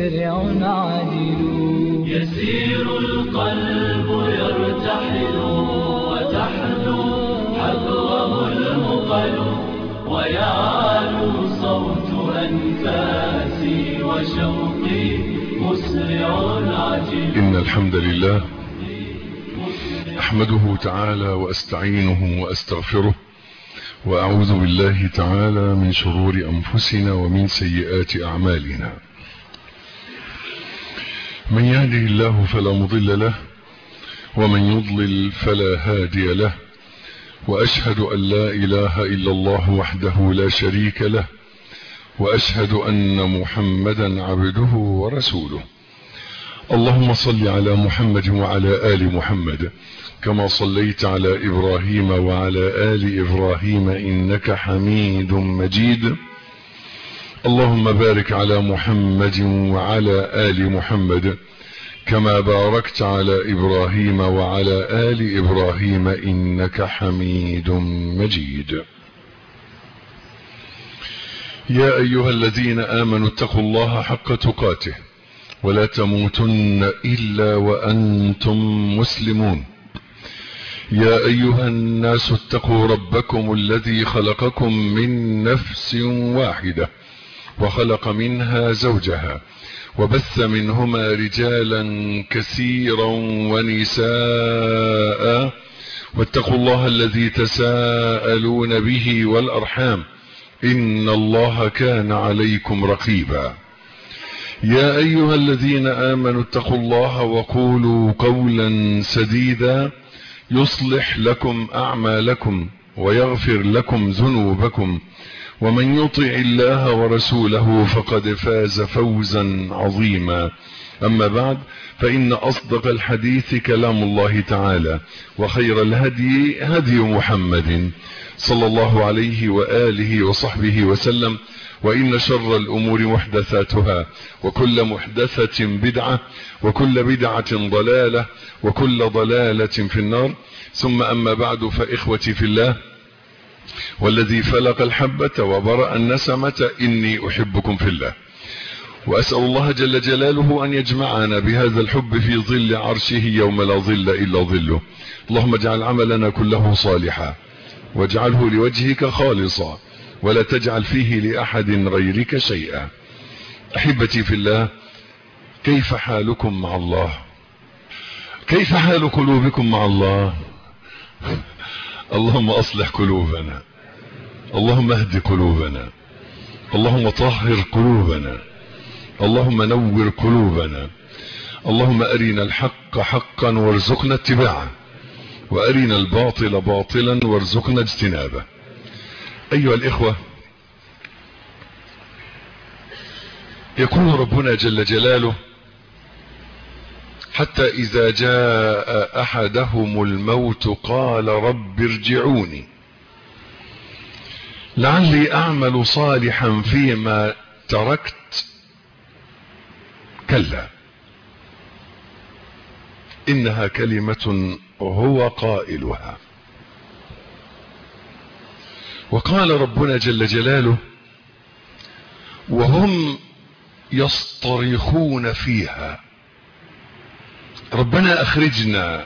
مسرع عاجل يسير القلب يرتحل وتحلو حذوه المقل ويعلو صوت أنفاسي وشوقي مسرع عجل إن الحمد لله أحمده تعالى وأستعينه وأستغفره وأعوذ بالله تعالى من شرور أنفسنا ومن سيئات أعمالنا من يهده الله فلا مضل له ومن يضلل فلا هادي له وأشهد أن لا إله إلا الله وحده لا شريك له وأشهد أن محمدا عبده ورسوله اللهم صل على محمد وعلى آل محمد كما صليت على إبراهيم وعلى آل إبراهيم إنك حميد مجيد اللهم بارك على محمد وعلى آل محمد كما باركت على إبراهيم وعلى آل إبراهيم إنك حميد مجيد يا أيها الذين آمنوا اتقوا الله حق تقاته ولا تموتن إلا وأنتم مسلمون يا أيها الناس اتقوا ربكم الذي خلقكم من نفس واحدة وخلق منها زوجها وبث منهما رجالا كثيرا ونساء واتقوا الله الذي تساءلون به والأرحام إن الله كان عليكم رقيبا يا أيها الذين آمنوا اتقوا الله وقولوا قولا سديدا يصلح لكم أعمالكم ويغفر لكم ذنوبكم ومن يطع الله ورسوله فقد فاز فوزا عظيما أما بعد فإن أصدق الحديث كلام الله تعالى وخير الهدي هدي محمد صلى الله عليه وآله وصحبه وسلم وإن شر الأمور محدثاتها وكل محدثة بدعة وكل بدعة ضلالة وكل ضلالة في النار ثم أما بعد فإخوتي في الله والذي فلق الحبة وبرأ النسمة إني أحبكم في الله وأسأل الله جل جلاله أن يجمعنا بهذا الحب في ظل عرشه يوم لا ظل إلا ظله اللهم اجعل عملنا كله صالحا واجعله لوجهك خالصا ولا تجعل فيه لأحد غيرك شيئا أحبتي في الله كيف حالكم مع الله كيف حال قلوبكم مع الله اللهم أصلح قلوبنا اللهم اهد قلوبنا اللهم طهر قلوبنا اللهم نور قلوبنا اللهم أرنا الحق حقا وارزقنا اتباعه وأرنا الباطل باطلا وارزقنا اجتنابه أيها الإخوة يقول ربنا جل جلاله حتى إذا جاء أحدهم الموت قال رب ارجعوني لعلي أعمل صالحا فيما تركت كلا إنها كلمة هو قائلها وقال ربنا جل جلاله وهم يصطرخون فيها ربنا أخرجنا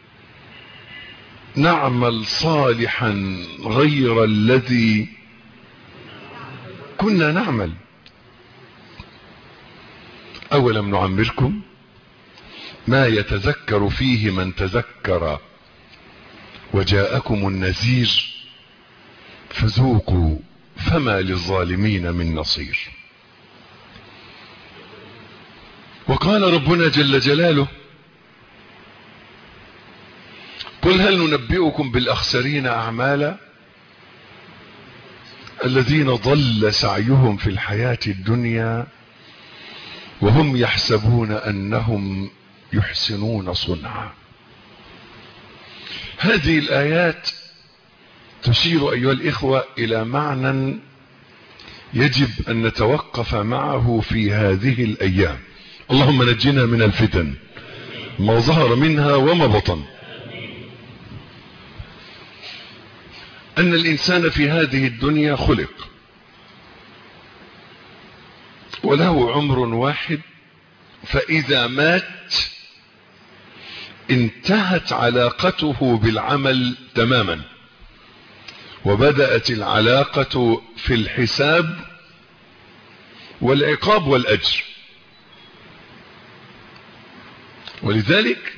نعمل صالحا غير الذي كنا نعمل أولم نعمركم ما يتذكر فيه من تذكر وجاءكم النذير فذوقوا فما للظالمين من نصير وقال ربنا جل جلاله قل هل ننبئكم بالأخسرين أعمالا الذين ضل سعيهم في الحياة الدنيا وهم يحسبون أنهم يحسنون صنعا هذه الآيات تشير أيها الإخوة إلى معنى يجب أن نتوقف معه في هذه الأيام اللهم نجنا من الفتن ما ظهر منها وما بطن أن الإنسان في هذه الدنيا خلق وله عمر واحد فإذا مات انتهت علاقته بالعمل تماما وبدأت العلاقة في الحساب والعقاب والأجر ولذلك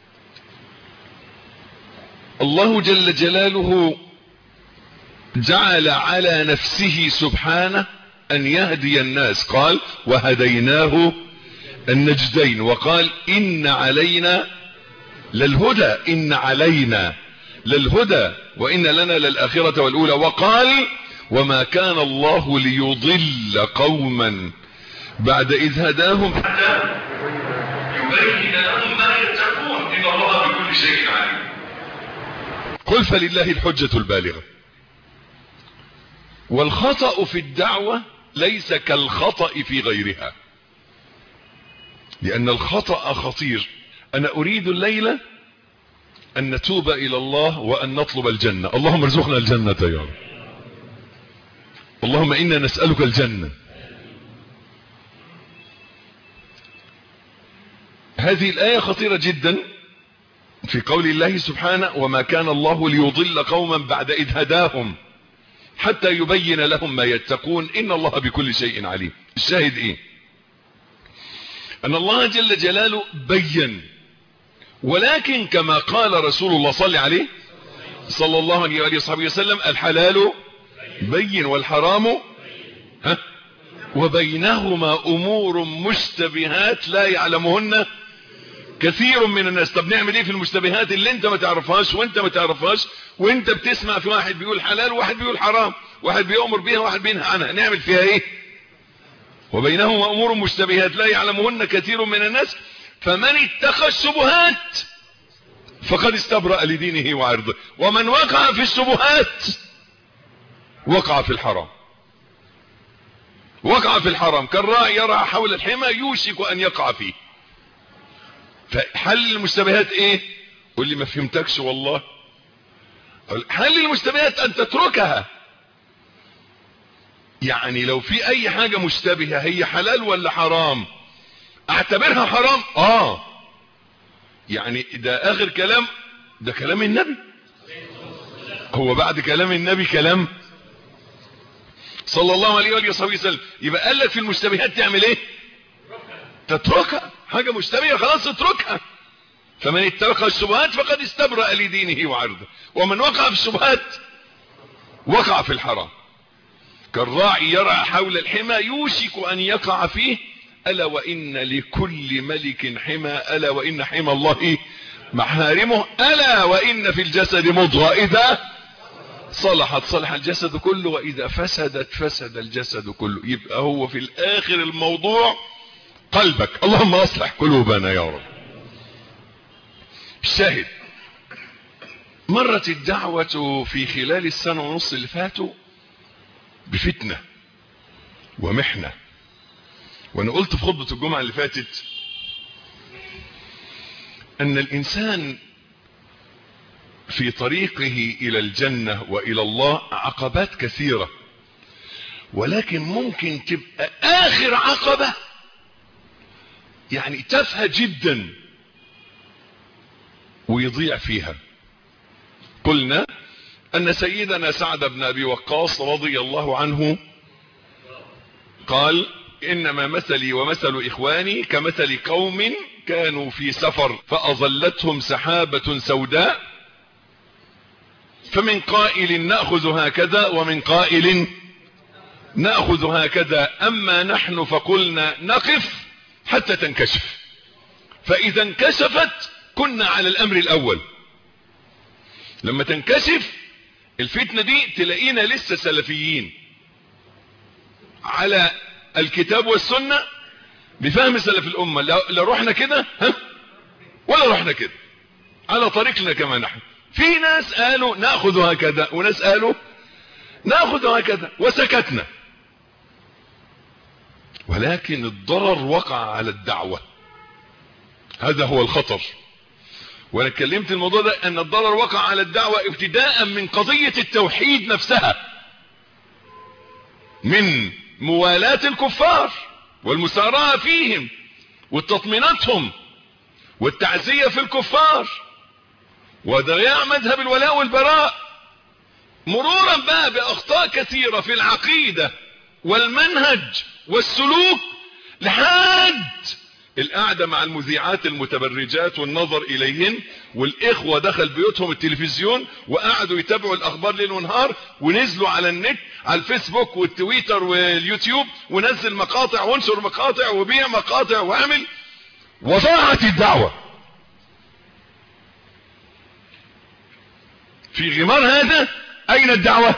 الله جل جلاله جعل على نفسه سبحانه أن يهدي الناس قال وهديناه النجدين وقال إن علينا للهدى إن علينا للهدى وإن لنا للآخرة والأولى وقال وما كان الله ليضل قوما بعد إذ هداهم حتى يبين لهم ما يتقون إن الله بكل شيء عليم قل فلله الحجة البالغة والخطأ في الدعوة ليس كالخطأ في غيرها لأن الخطأ خطير أنا أريد الليلة أن نتوب إلى الله وأن نطلب الجنة اللهم ارزقنا الجنة يا رب اللهم إنا نسألك الجنة هذه الآية خطيرة جدا في قول الله سبحانه وما كان الله ليضل قوما بعد إذ هداهم حتى يبين لهم ما يتقون إن الله بكل شيء عليم الشاهد إيه أن الله جل جلاله بين ولكن كما قال رسول الله صلى عليه صلى الله عليه وآله وصحبه وسلم الحلال بين والحرام ها وبينهما أمور مشتبهات لا يعلمهن كثير من الناس طب نعمل ايه في المشتبهات اللي انت ما تعرفهاش وانت ما تعرفهاش وانت بتسمع في واحد بيقول حلال وواحد بيقول حرام واحد بيأمر بيها وواحد بينهى عنها نعمل فيها ايه وبينهما امور مشتبهات لا يعلمهن كثير من الناس فمن اتقى الشبهات فقد استبرأ لدينه وعرضه ومن وقع في الشبهات وقع في الحرام وقع في الحرام كالراعي يرى حول الحمى يوشك ان يقع فيه فحل المشتبهات ايه قول لي ما فهمتكش والله حل المشتبهات ان تتركها يعني لو في اي حاجة مشتبهة هي حلال ولا حرام اعتبرها حرام اه يعني ده اخر كلام ده كلام النبي هو بعد كلام النبي كلام صلى الله عليه وآله وصحبه وسلم يبقى قال لك في المشتبهات تعمل ايه تتركها حاجة مشتبهة خلاص اتركها فمن اترك الشبهات فقد استبرأ لدينه وعرضه ومن وقع في الشبهات وقع في الحرام كالراعي يرعى حول الحمى يوشك ان يقع فيه الا وان لكل ملك حمى الا وان حمى الله محارمه الا وان في الجسد مضغة اذا صلحت صلح الجسد كله واذا فسدت فسد الجسد كله يبقى هو في الاخر الموضوع قلبك اللهم اصلح قلوبنا يا رب الشاهد مرت الدعوة في خلال السنة ونص اللي فاتوا بفتنة ومحنة وانا قلت في خطبة الجمعة اللي فاتت ان الانسان في طريقه الى الجنة والى الله عقبات كثيرة ولكن ممكن تبقى اخر عقبة يعني تافهه جدا ويضيع فيها قلنا ان سيدنا سعد بن ابي وقاص رضي الله عنه قال انما مثلي ومثل اخواني كمثل قوم كانوا في سفر فاظلتهم سحابة سوداء فمن قائل نأخذ هكذا ومن قائل نأخذ هكذا اما نحن فقلنا نقف حتى تنكشف فاذا انكشفت كنا على الامر الاول لما تنكشف الفتنة دي تلاقينا لسه سلفيين على الكتاب والسنة بفهم سلف الامة لا رحنا كده ها ولا رحنا كده على طريقنا كما نحن في ناس قالوا ناخذ هكذا وناس قالوا ناخذ هكذا وسكتنا ولكن الضرر وقع على الدعوة هذا هو الخطر وانا اتكلمت الموضوع ده ان الضرر وقع على الدعوة ابتداء من قضية التوحيد نفسها من موالاة الكفار والمساراة فيهم وتطميناتهم والتعزية في الكفار وضياع مذهب الولاء والبراء مرورا بقى بأخطاء كثيرة في العقيدة والمنهج والسلوك لحد القعدة مع المذيعات المتبرجات والنظر إليهن والإخوة دخل بيوتهم التلفزيون وقعدوا يتابعوا الأخبار ليل ونهار ونزلوا على النت على الفيسبوك والتويتر واليوتيوب ونزل مقاطع وانشر مقاطع وبيع مقاطع واعمل وضاعت الدعوة في غمار هذا أين الدعوة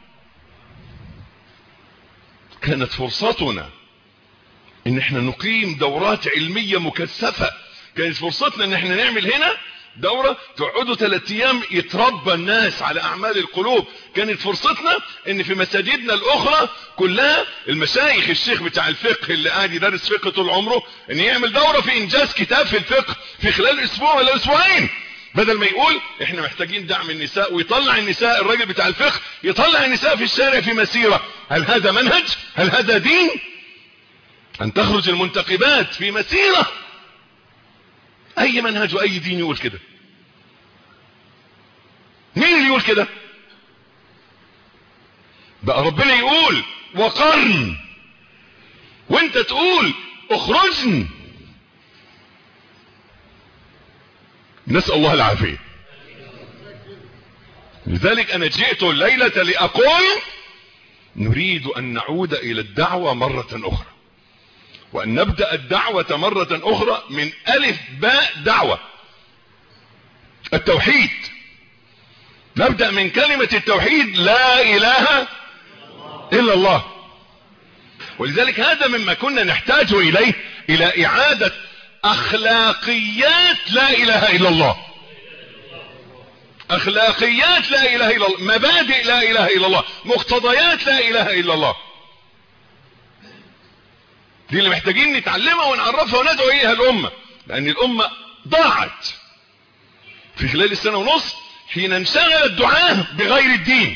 كانت فرصتنا ان احنا نقيم دورات علمية مكثفة كانت فرصتنا ان احنا نعمل هنا دورة تقعدوا ثلاث ايام يتربى الناس على اعمال القلوب كانت فرصتنا ان في مساجدنا الاخرى كلها المشايخ الشيخ بتاع الفقه اللي قاعد يدرس فقه طول عمره ان يعمل دورة في انجاز كتاب في الفقه في خلال اسبوع ولا اسبوعين بدل ما يقول احنا محتاجين دعم النساء ويطلع النساء الراجل بتاع الفقه يطلع النساء في الشارع في مسيرة هل هذا منهج هل هذا دين ان تخرج المنتقبات في مسيرة اي منهج واي دين يقول كده مين اللي يقول كده بقى ربنا يقول وقرن وانت تقول اخرجن نسأل الله العافية لذلك انا جئت الليلة لاقول نريد ان نعود الى الدعوة مرة اخرى وان نبدأ الدعوة مرة اخرى من الف باء دعوة التوحيد نبدأ من كلمة التوحيد لا اله الا الله ولذلك هذا مما كنا نحتاج اليه الى اعادة اخلاقيات لا اله الا الله اخلاقيات لا اله الا الله مبادئ لا اله الا الله مقتضيات لا اله الا الله دي اللي محتاجين نتعلمها ونعرفها وندعو اليها الامة لان الامة ضاعت في خلال السنة ونص حين انشغل الدعاء بغير الدين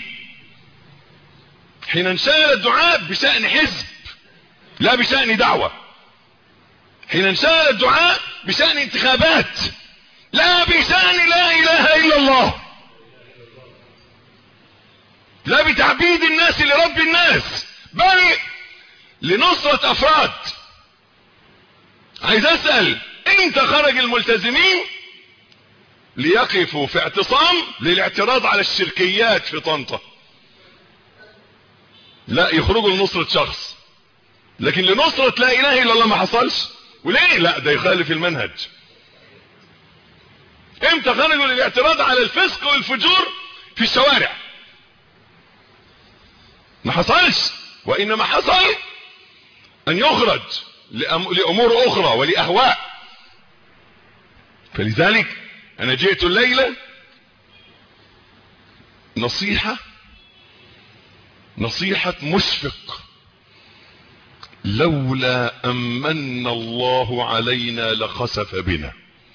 حين انشغل الدعاء بشأن حزب لا بشأن دعوة حين انشغل الدعاء بشأن انتخابات لا بشأن لا اله الا الله لا بتعبيد الناس لرب الناس بل لنصرة افراد عايز اسأل امتى خرج الملتزمين ليقفوا في اعتصام للاعتراض على الشركيات في طنطا لا يخرجوا لنصرة شخص لكن لنصرة لا اله الا الله ما حصلش وليه لا ده يخالف المنهج امتى خرجوا للاعتراض على الفسق والفجور في الشوارع ما حصلش وانما حصل ان يخرج لامور اخرى ولاهواء فلذلك انا جئت الليلة نصيحة نصيحة مشفق لولا امن الله علينا لخسف بنا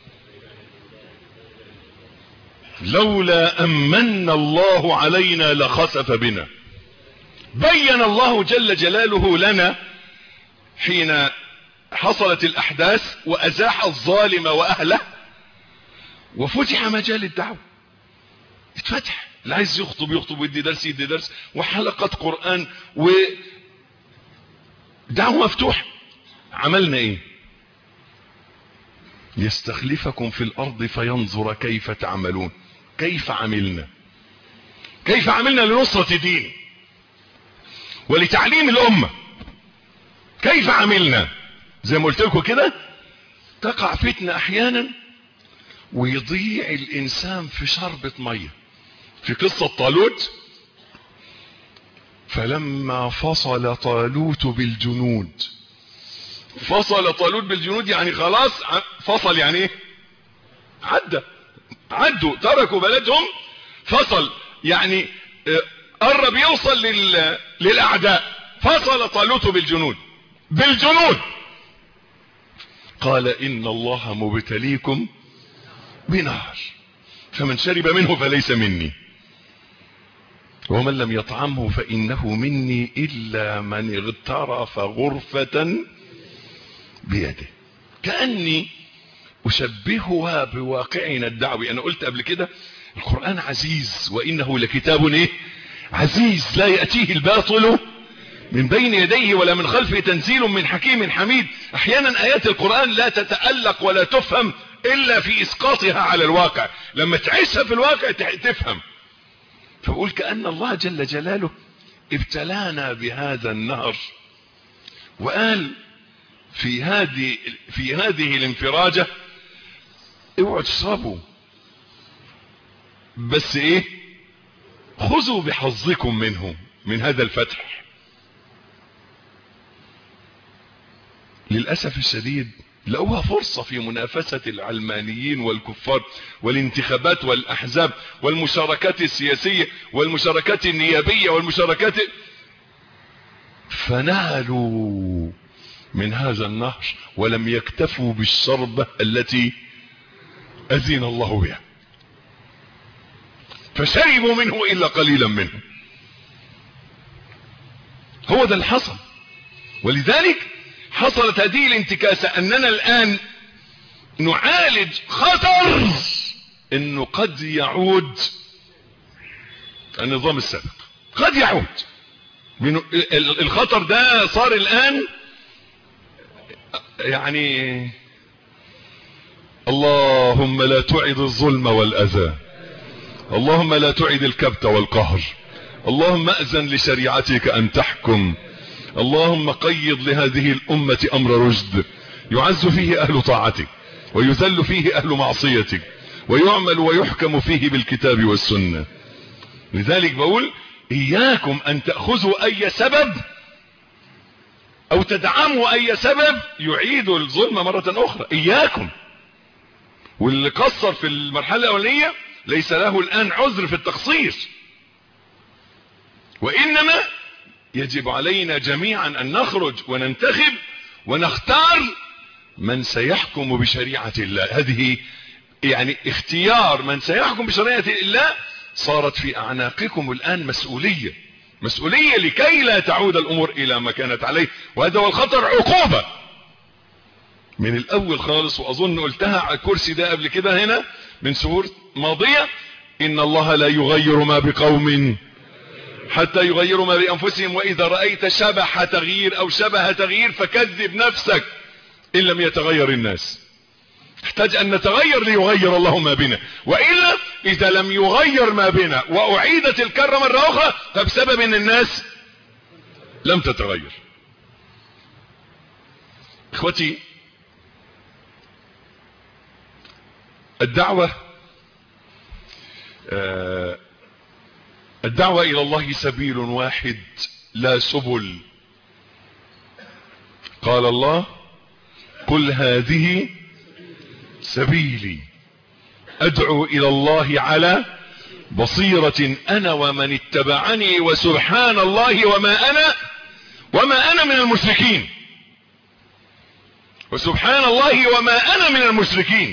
لولا امن الله علينا لخسف بنا بين الله جل جلاله لنا حين حصلت الاحداث وازاح الظالم واهله وفتح مجال الدعوة اتفتح اللي عايز يخطب يخطب ويدي درس يدي درس وحلقات قرآن ودعوة مفتوحة عملنا ايه يستخلفكم في الارض فينظر كيف تعملون كيف عملنا كيف عملنا لنصرة دين ولتعليم الامة كيف عملنا زي ما قلت لكم كده تقع فتنة احيانا ويضيع الانسان في شربة مية في قصة طالوت فلما فصل طالوت بالجنود فصل طالوت بالجنود يعني خلاص فصل يعني ايه عدى عدوا تركوا بلدهم فصل يعني قرب يوصل لل... للاعداء فصل طالوت بالجنود بالجنود قال ان الله مبتليكم بنار فمن شرب منه فليس مني ومن لم يطعمه فإنه مني إلا من اغترف غرفة بيده كأني أشبهها بواقعنا الدعوي أنا قلت قبل كده القرآن عزيز وإنه لكتاب إيه عزيز لا يأتيه الباطل من بين يديه ولا من خلفه تنزيل من حكيم حميد احيانا ايات القرآن لا تتألق ولا تفهم الا في اسقاطها على الواقع لما تعيشها في الواقع تفهم فقول كأن الله جل جلاله ابتلانا بهذا النهر وقال في هذه في هذه الانفراجة اوعوا تشربوا بس ايه خذوا بحظكم منه من هذا الفتح للأسف الشديد لقوها فرصة في منافسة العلمانيين والكفار والانتخابات والأحزاب والمشاركات السياسية والمشاركات النيابية والمشاركات فنالوا من هذا النهر ولم يكتفوا بالشربة التي أذن الله بها فشربوا منه إلا قليلا منه هو ده الحصل ولذلك حصلت هذه الانتكاسة اننا الان نعالج خطر انه قد يعود النظام السابق قد يعود من الخطر ده صار الان يعني اللهم لا تعد الظلم والاذى اللهم لا تعد الكبت والقهر اللهم اذن لشريعتك ان تحكم اللهم قيض لهذه الأمة أمر رشد يعز فيه أهل طاعتك ويذل فيه أهل معصيتك ويعمل ويحكم فيه بالكتاب والسنة لذلك بقول إياكم أن تأخذوا أي سبب أو تدعموا أي سبب يعيد الظلم مرة أخرى إياكم واللي قصر في المرحلة الأولية ليس له الآن عذر في التقصير وإنما يجب علينا جميعا ان نخرج وننتخب ونختار من سيحكم بشريعة الله هذه يعني اختيار من سيحكم بشريعة الله صارت في اعناقكم الان مسؤولية مسؤولية لكي لا تعود الامور الى ما كانت عليه وهذا هو الخطر عقوبة من الاول خالص واظن قلتها على الكرسي ده قبل كده هنا من سهور ماضية ان الله لا يغير ما بقوم حتى يغيروا ما بأنفسهم وإذا رأيت شبح تغيير أو شبه تغيير فكذب نفسك إن لم يتغير الناس احتاج أن نتغير ليغير الله ما بنا وإلا إذا لم يغير ما بنا وأعيدت الكرة مرة أخرى فبسبب أن الناس لم تتغير اخوتي الدعوة آه الدعوة الى الله سبيل واحد لا سبل قال الله قل هذه سبيلي ادعو الى الله على بصيرة انا ومن اتبعني وسبحان الله وما انا وما انا من المشركين وسبحان الله وما انا من المشركين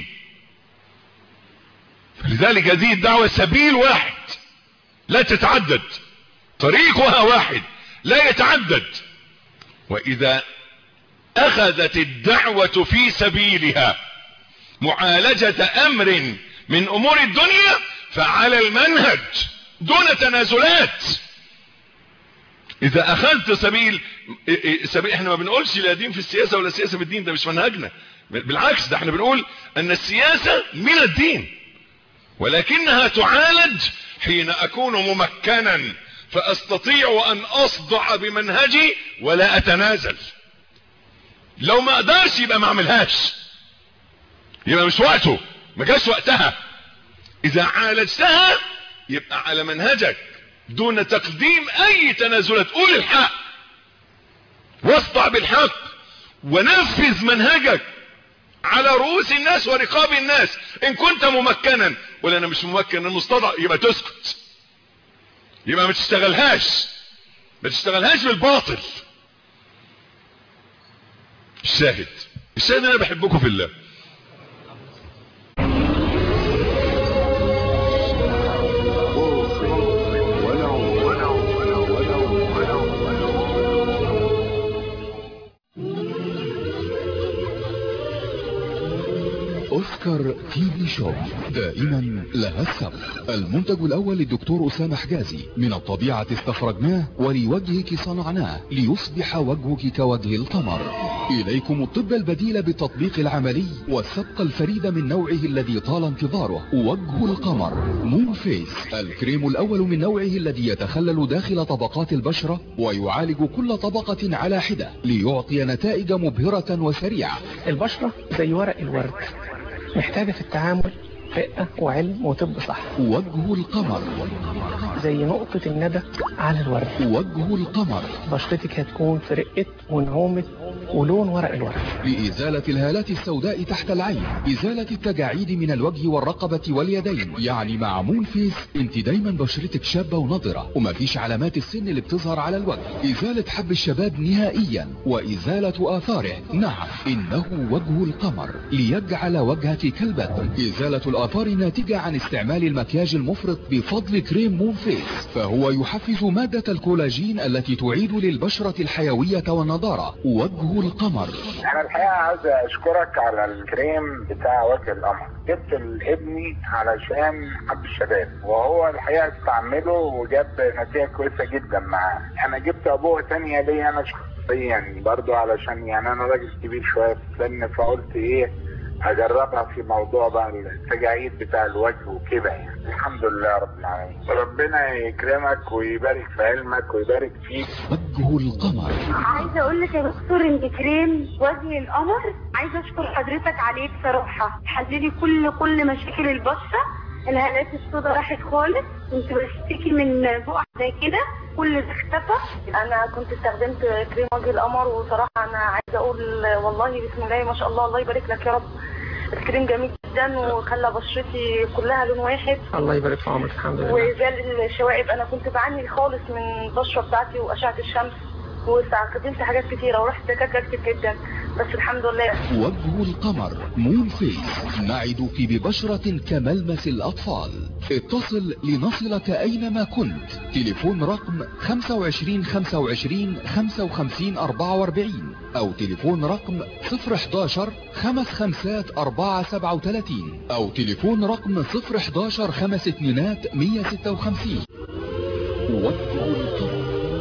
فلذلك هذه الدعوة سبيل واحد لا تتعدد طريقها واحد لا يتعدد واذا اخذت الدعوة في سبيلها معالجة امر من امور الدنيا فعلى المنهج دون تنازلات اذا اخذت سبيل سبيل احنا ما بنقولش لا دين في السياسة ولا سياسة في الدين ده مش منهجنا بالعكس ده احنا بنقول ان السياسة من الدين ولكنها تعالج حين اكون ممكنا فاستطيع ان اصدع بمنهجي ولا اتنازل لو ما اقدرش يبقى ما اعملهاش يبقى مش وقته ما جاش وقتها اذا عالجتها يبقى على منهجك دون تقديم اي تنازلات قول الحق واصدع بالحق ونفذ منهجك على رؤوس الناس ورقاب الناس ان كنت ممكنا ولا انا مش ممكن انا مستضع يبقى تسكت يبقى ما تشتغلهاش ما تشتغلهاش بالباطل الشاهد الشاهد انا بحبكم في الله اوسكار تي في شوب دائما لها السبق المنتج الاول للدكتور اسامه حجازي من الطبيعة استخرجناه ولوجهك صنعناه ليصبح وجهك كوجه القمر اليكم الطب البديل بالتطبيق العملي والسبق الفريد من نوعه الذي طال انتظاره وجه القمر مون فيس الكريم الاول من نوعه الذي يتخلل داخل طبقات البشرة ويعالج كل طبقة على حدة ليعطي نتائج مبهرة وسريعة البشرة زي ورق الورد محتاجة في التعامل رقة وعلم وطب صح وجه القمر زي نقطة الندى على الورد وجه القمر بشرتك هتكون في رقة ونعومة ولون ورق الورد لإزالة الهالات السوداء تحت العين إزالة التجاعيد من الوجه والرقبة واليدين يعني مع مون فيس انت دايما بشرتك شابة ونضرة ومفيش علامات السن اللي بتظهر على الوجه إزالة حب الشباب نهائيا وإزالة آثاره نعم إنه وجه القمر ليجعل وجهك كالبدر إزالة الآثار الناتجة عن استعمال المكياج المفرط بفضل كريم مون فيس فهو يحفز مادة الكولاجين التي تعيد للبشرة الحيوية والنضارة وجه القمر انا الحقيقه عايز اشكرك على الكريم بتاع وجه القمر جبت لابني علشان حب الشباب وهو الحقيقه استعمله وجاب نتيجه كويسه جدا معاه انا جبت ابوه تانية ليا انا شخصيا برضو علشان يعني انا راجل كبير شويه في السن فقلت ايه اجربها في موضوع بقى التجاعيد بتاع الوجه وكده يعني الحمد لله رب العالمين ربنا يكرمك ويبارك في علمك ويبارك فيك وجه القمر عايزه اقول لك يا دكتور ان كريم وجه القمر عايزه اشكر حضرتك عليه بصراحه حللي كل كل مشاكل البشره الهالات السوداء راحت خالص كنت بشتكي من بقع زي كده كل ده اختفى انا كنت استخدمت كريم وجه القمر وصراحه انا عايزه اقول والله بسم الله ما شاء الله الله يبارك لك يا رب الكريم جميل جدا وخلى بشرتي كلها لون واحد الله يبارك في عمرك الحمد لله وزال الشوائب انا كنت بعاني خالص من البشره بتاعتي واشعه الشمس واستخدمت حاجات كتيره ورحت دكاتره كتير جدا بس الحمد لله وجه القمر مون فيس نعدك ببشرة كملمس الأطفال اتصل لنصلك أينما كنت تليفون رقم 25 25 55 44 أو تليفون رقم 011 خمس خمسات 437 أو تليفون رقم 011 خمس اتنينات 156 وجه القمر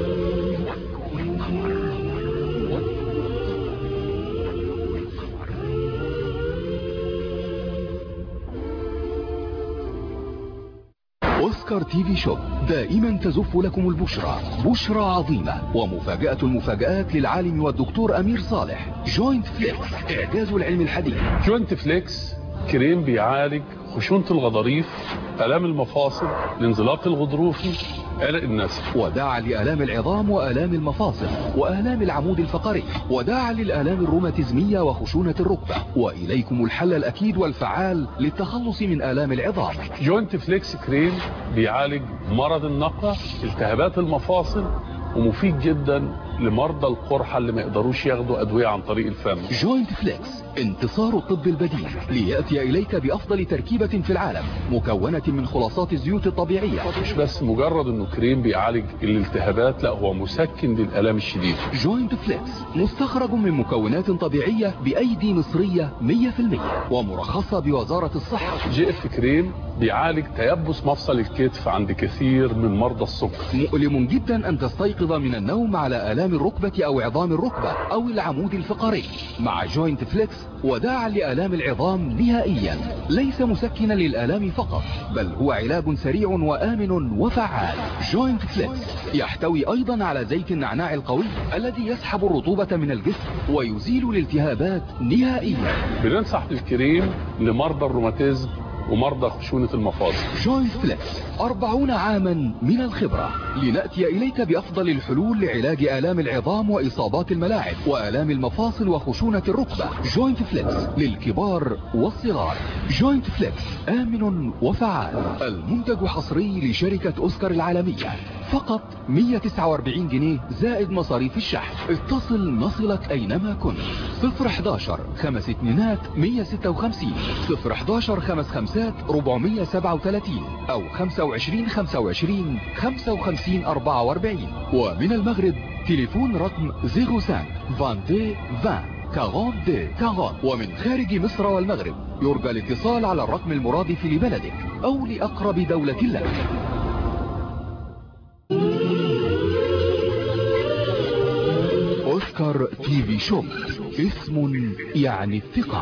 اوسكار تي في شوب دائما تزف لكم البشرى بشرى عظيمة ومفاجأة المفاجآت للعالم والدكتور امير صالح جوينت فليكس اعجاز العلم الحديث جوينت فليكس كريم بيعالج خشونة الغضاريف آلام المفاصل الانزلاق الغضروفي قلق النسف وداعا لآلام العظام وآلام المفاصل وآلام العمود الفقري وداعا للآلام الروماتيزمية وخشونة الركبة وإليكم الحل الأكيد والفعال للتخلص من آلام العظام جوينت فليكس كريم بيعالج مرض النقع التهابات المفاصل ومفيد جدا لمرضى القرحة اللي ما يقدروش ياخدوا أدوية عن طريق الفم جوينت فليكس انتصار الطب البديل ليأتي إليك بأفضل تركيبة في العالم مكونة من خلاصات الزيوت الطبيعية مش بس مجرد انه كريم بيعالج الالتهابات لا هو مسكن للآلام الشديدة جوينت فليكس مستخرج من مكونات طبيعية بأيدي مصرية 100% ومرخصة بوزارة الصحة جي اف كريم بيعالج تيبس مفصل الكتف عند كثير من مرضى السكر مؤلم جدا أن تستيقظ من النوم على آلام الركبة أو عظام الركبة أو العمود الفقري مع جوينت فليكس وداعا لآلام العظام نهائيا ليس مسكنا للآلام فقط بل هو علاج سريع وآمن وفعال جوينت فليكس يحتوي أيضا على زيت النعناع القوي الذي يسحب الرطوبة من الجسم ويزيل الالتهابات نهائيا بننصح بالكريم لمرضى الروماتيزم ومرضى خشونة المفاصل جوينت فليكس أربعون عاما من الخبرة لنأتي إليك بأفضل الحلول لعلاج آلام العظام وإصابات الملاعب وآلام المفاصل وخشونة الركبة جوينت فليكس للكبار والصغار جوينت فليكس آمن وفعال المنتج حصري لشركة أوسكار العالمية فقط 149 جنيه زائد مصاريف الشحن اتصل نصلك أينما كنت 011 خمس اتنينات 156 011 خمس خمسات 437 أو 25 25 55 44 ومن المغرب تليفون رقم 05 22 20 كارون دي كارون ومن خارج مصر والمغرب يرجى الاتصال على الرقم المرادف لبلدك أو لأقرب دولة لك أوسكار تي في شوب اسم يعني الثقة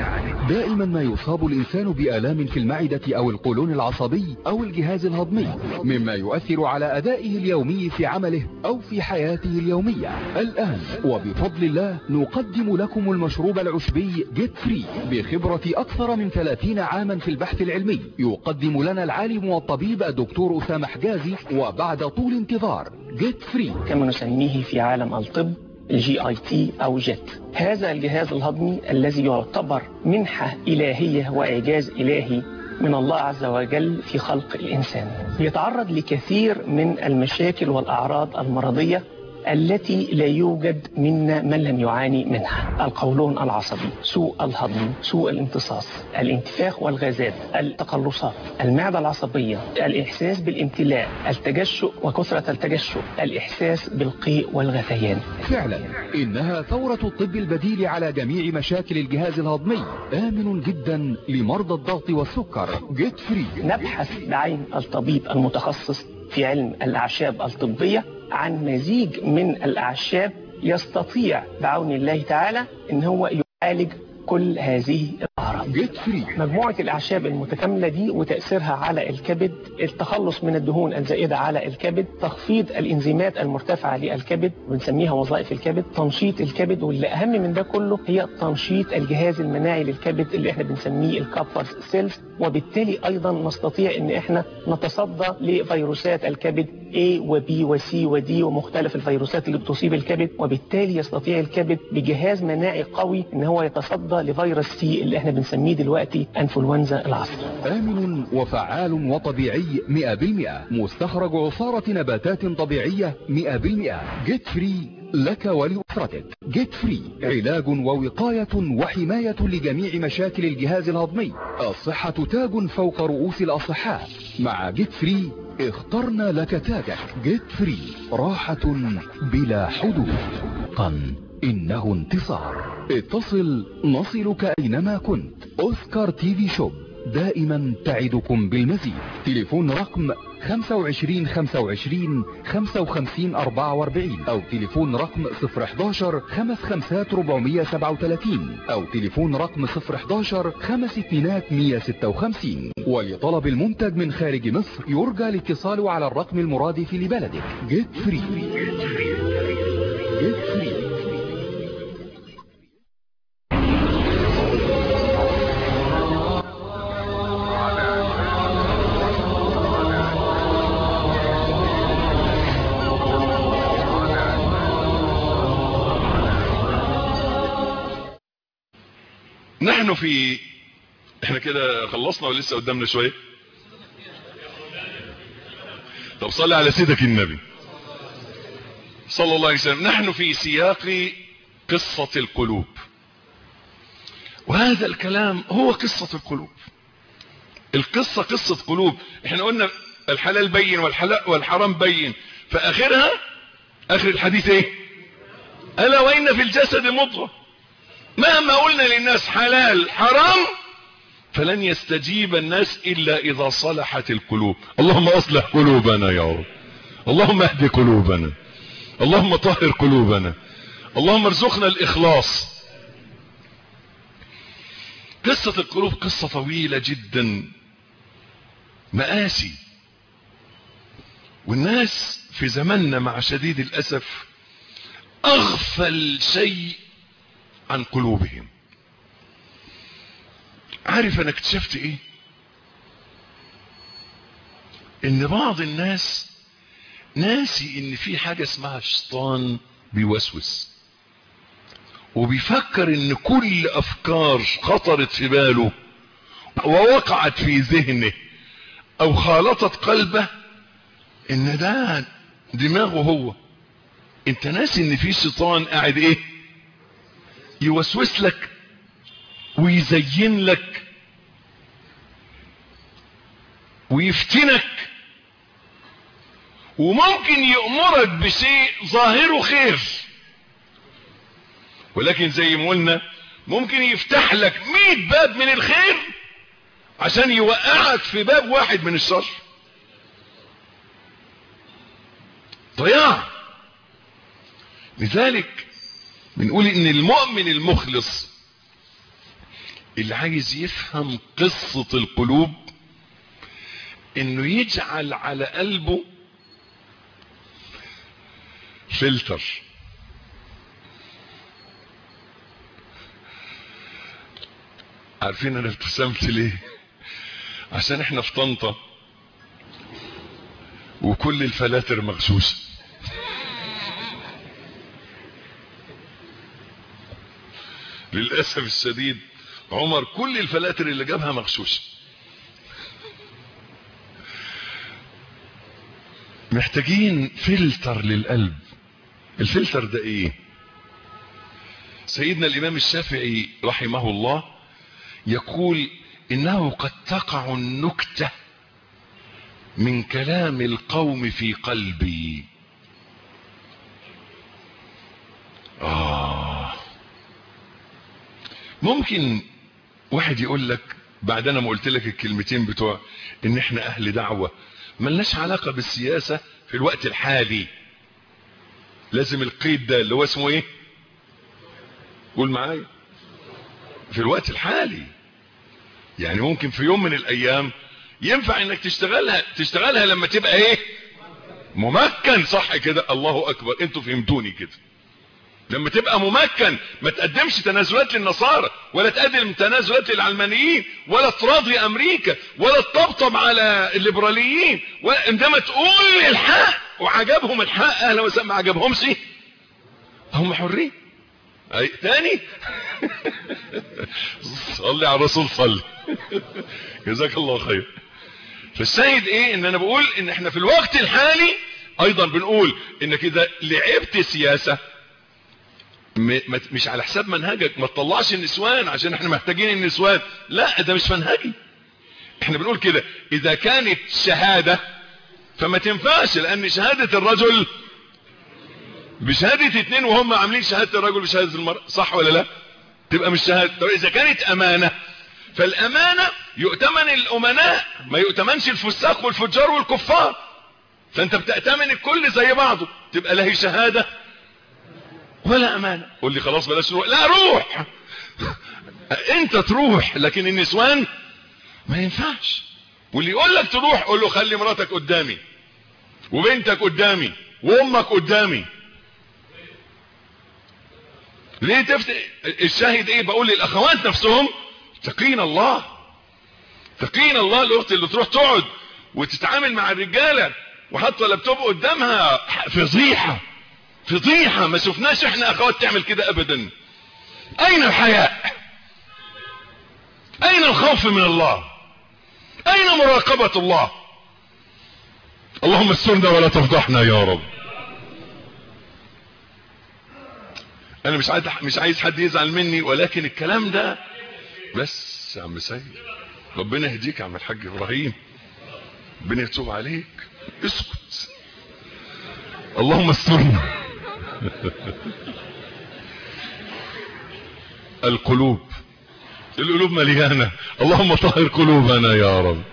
دائما ما يصاب الإنسان بآلام في المعدة أو القولون العصبي أو الجهاز الهضمي مما يؤثر على أدائه اليومي في عمله أو في حياته اليومية الآن وبفضل الله نقدم لكم المشروب العشبي جيت فري بخبرة أكثر من 30 عاما في البحث العلمي يقدم لنا العالم والطبيب الدكتور أسامة حجازي وبعد طول انتظار جيت فري كما نسميه في عالم الطب الجي اي تي او جيت هذا الجهاز الهضمي الذي يعتبر منحة إلهية وإعجاز إلهي من الله عز وجل في خلق الإنسان يتعرض لكثير من المشاكل والأعراض المرضية التي لا يوجد منا من لم يعاني منها القولون العصبي سوء الهضم سوء الامتصاص الانتفاخ والغازات التقلصات المعدة العصبية الإحساس بالامتلاء التجشؤ وكثرة التجشؤ الإحساس بالقيء والغثيان فعلا إنها ثورة الطب البديل على جميع مشاكل الجهاز الهضمي آمن جدا لمرضى الضغط والسكر جيت فري نبحث بعين الطبيب المتخصص في علم الأعشاب الطبية عن مزيج من الأعشاب يستطيع بعون الله تعالى ان هو يعالج كل هذه الأعراض جيت فري مجموعة الأعشاب المتكاملة دي وتأثيرها على الكبد التخلص من الدهون الزائدة على الكبد تخفيض الإنزيمات المرتفعة للكبد بنسميها وظائف الكبد تنشيط الكبد واللي أهم من ده كله هي تنشيط الجهاز المناعي للكبد اللي احنا بنسميه الكابر سيلز وبالتالي أيضا نستطيع ان احنا نتصدى لفيروسات الكبد A و B و C و D ومختلف الفيروسات اللي بتصيب الكبد وبالتالي يستطيع الكبد بجهاز مناعي قوي ان هو يتصدى لفيروس سي اللي احنا بنسميه دلوقتي انفلونزا العصر آمن وفعال وطبيعي 100% مستخرج عصارة نباتات طبيعية 100% جيت فري لك ولأسرتك جيت فري علاج ووقاية وحماية لجميع مشاكل الجهاز الهضمي الصحة تاج فوق رؤوس الأصحاء مع جيت فري اخترنا لك تاجك جيت فري راحة بلا حدود قن إنه انتصار اتصل نصلك أينما كنت أوسكار تي في شوب دائما تعدكم بالمزيد تليفون رقم 25 25 55 44 او تليفون رقم 011 55 437 او تليفون رقم 011 5 اتنينات 156 ولطلب المنتج من خارج مصر يرجى الاتصال على الرقم المرادف لبلدك جيت فري جيت فري نحن في احنا كده خلصنا ولا لسه قدامنا شوية طب صلي على سيدك النبي صلى الله عليه وسلم نحن في سياق قصة القلوب وهذا الكلام هو قصة القلوب القصة قصة قلوب احنا قلنا الحلال بين والحلال والحرام بين فاخرها اخر الحديث ايه الا وان في الجسد مضغه مهما قلنا للناس حلال حرام فلن يستجيب الناس الا اذا صلحت القلوب اللهم اصلح قلوبنا يا رب اللهم اهد قلوبنا اللهم طهر قلوبنا اللهم ارزقنا الاخلاص قصة القلوب قصة طويلة جدا مآسي والناس في زماننا مع شديد الأسف أغفل شيء عن قلوبهم عارف انا اكتشفت ايه ان بعض الناس ناسي ان في حاجة اسمها شيطان بيوسوس وبيفكر ان كل افكار خطرت في باله ووقعت في ذهنه او خالطت قلبه ان ده دماغه هو انت ناسي ان في شيطان قاعد ايه يوسوس لك ويزين لك ويفتنك وممكن يأمرك بشيء ظاهره خير ولكن زي ما قلنا ممكن يفتح لك 100 باب من الخير عشان يوقعك في باب واحد من الشر ضياع لذلك بنقول ان المؤمن المخلص اللي عايز يفهم قصة القلوب انه يجعل على قلبه فلتر عارفين انا ابتسمت ليه عشان احنا في طنطا وكل الفلاتر مغشوشه للاسف الشديد عمر كل الفلاتر اللي جابها مغشوشه محتاجين فلتر للقلب الفلتر ده ايه سيدنا الامام الشافعي رحمه الله يقول انه قد تقع النكته من كلام القوم في قلبي آه ممكن واحد يقول لك بعد انا ما قلت لك الكلمتين بتوع ان احنا اهل دعوة ملناش علاقة بالسياسة في الوقت الحالي لازم القيد ده اللي هو اسمه ايه قول معايا في الوقت الحالي يعني ممكن في يوم من الايام ينفع انك تشتغلها تشتغلها لما تبقى ايه ممكن صح كده الله اكبر انتوا فهمتوني كده لما تبقى ممكن ما تقدمش تنازلات للنصارى ولا تقدم تنازلات للعلمانيين ولا تراضي امريكا ولا تطبطب على الليبراليين عندما تقول الحق وعجبهم الحق اهلا وسهلا ما عجبهمش هم حرين اي تاني صلي على الرسول صلي جزاك الله خير فالسيد ايه ان انا بقول ان احنا في الوقت الحالي ايضا بنقول انك اذا لعبت سياسة مش على حساب منهجك ما تطلعش النسوان عشان احنا محتاجين النسوان لا ده مش منهجي احنا بنقول كده اذا كانت شهادة فما تنفعش لان شهادة الرجل بشهادة اتنين وهم عاملين شهادة الرجل بشهادة المرأة صح ولا لا تبقى مش شهادة طب اذا كانت امانة فالامانة يؤتمن الامناء ما يؤتمنش الفساق والفجار والكفار فانت بتأتمن الكل زي بعضه تبقى لا هي شهادة ولا امانة قول لي خلاص بلاش روح لا روح انت تروح لكن النسوان ما ينفعش واللي يقول لك تروح قول له خلي مراتك قدامي وبنتك قدامي وامك قدامي ليه تفت الشاهد ايه بقول للاخوات نفسهم تقين الله تقين الله الاخت اللي تروح تقعد وتتعامل مع الرجاله وحاطه لابتوب قدامها فضيحه فضيحه ما شفناش احنا اخوات تعمل كده ابدا اين الحياء اين الخوف من الله اين مراقبه الله اللهم استرنا ولا تفضحنا يا رب انا مش عايز مش عايز حد يزعل مني ولكن الكلام ده بس يا عم سيد ربنا يهديك يا عم الحاج ابراهيم ربنا يتوب عليك اسكت اللهم استرنا القلوب القلوب مليانة اللهم طهر قلوبنا يا رب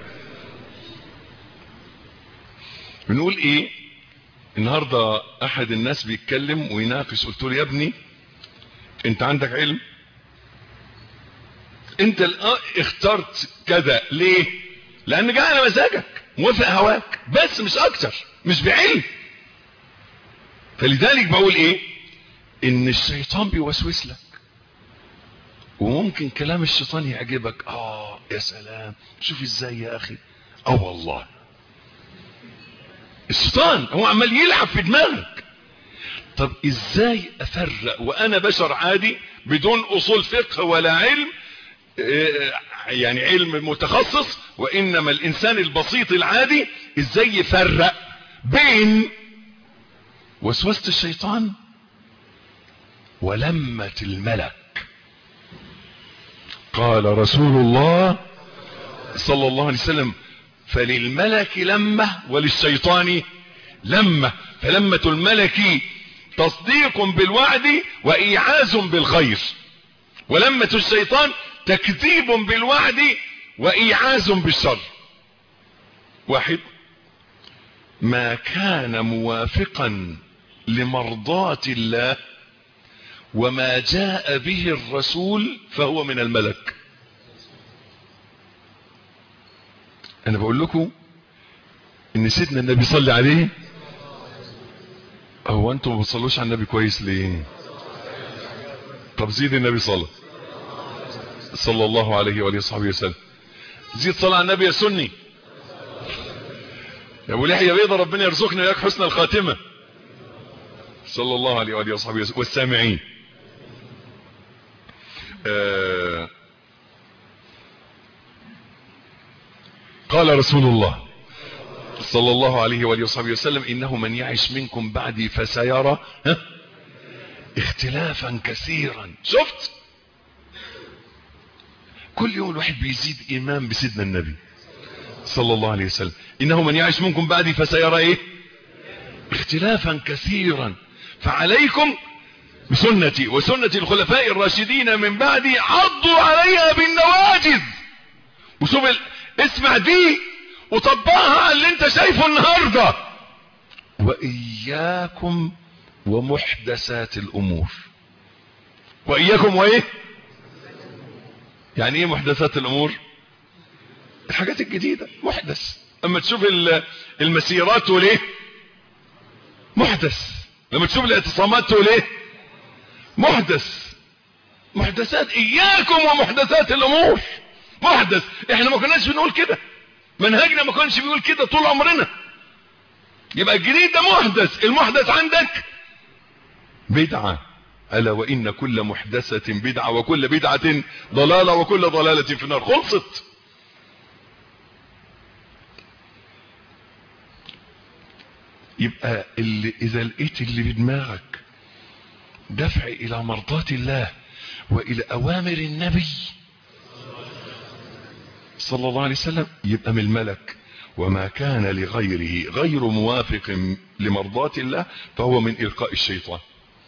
بنقول ايه النهاردة احد الناس بيتكلم ويناقش قلت له يا ابني انت عندك علم انت الان اخترت كذا ليه لان جاء على مزاجك موافق هواك بس مش اكتر مش بعلم فلذلك بقول ايه ان الشيطان بيوسوس لك وممكن كلام الشيطان يعجبك اه يا سلام شوف ازاي يا اخي اه والله الشيطان هو عمال يلعب في دماغك طب ازاي افرق وانا بشر عادي بدون اصول فقه ولا علم يعني علم متخصص وانما الانسان البسيط العادي ازاي يفرق بين وسوسة الشيطان ولمة الملك قال رسول الله صلى الله عليه وسلم فللملك لمة وللشيطان لمة فلمة الملك تصديق بالوعد وإيعاز بالخير ولمة الشيطان تكذيب بالوعد وإيعاز بالشر واحد ما كان موافقا لمرضاة الله وما جاء به الرسول فهو من الملك انا بقول لكم ان سيدنا النبي صلى عليه هو انتم ما بتصلوش على النبي كويس ليه طب زيد النبي صلى صلى الله عليه وآله وصحبه وسلم زيد صلى على النبي يا سني يا ابو لحيه بيضه ربنا يرزقنا وياك حسن الخاتمه صلى الله عليه وآله وصحبه وسلم والسامعين آه قال رسول الله صلى الله عليه وآله وصحبه وسلم إنه من يعش منكم بعدي فسيرى ها اختلافا كثيرا شفت كل يوم الواحد بيزيد إيمان بسيدنا النبي صلى الله عليه وسلم إنه من يعش منكم بعدي فسيرى إيه اختلافا كثيرا فعليكم بسنتي وسنة الخلفاء الراشدين من بعدي عضوا عليها بالنواجذ وشوف ال... اسمع دي وطبقها على اللي انت شايفه النهاردة وإياكم ومحدثات الأمور وإياكم وإيه يعني إيه محدثات الأمور الحاجات الجديدة محدث أما تشوف المسيرات تقول إيه محدث لما تشوف الاعتصامات تقول إيه محدث محدثات إياكم ومحدثات الأمور محدث احنا ما كناش بنقول كده منهجنا ما كانش بيقول كده طول عمرنا يبقى الجديد ده محدث المحدث عندك بدعة ألا وإن كل محدثة بدعة وكل بدعة ضلالة وكل ضلالة في النار خلصت يبقى اللي إذا لقيت اللي بدماغك دفع إلى مرضاة الله وإلى أوامر النبي صلى الله عليه وسلم يبقى من الملك وما كان لغيره غير موافق لمرضاة الله فهو من إلقاء الشيطان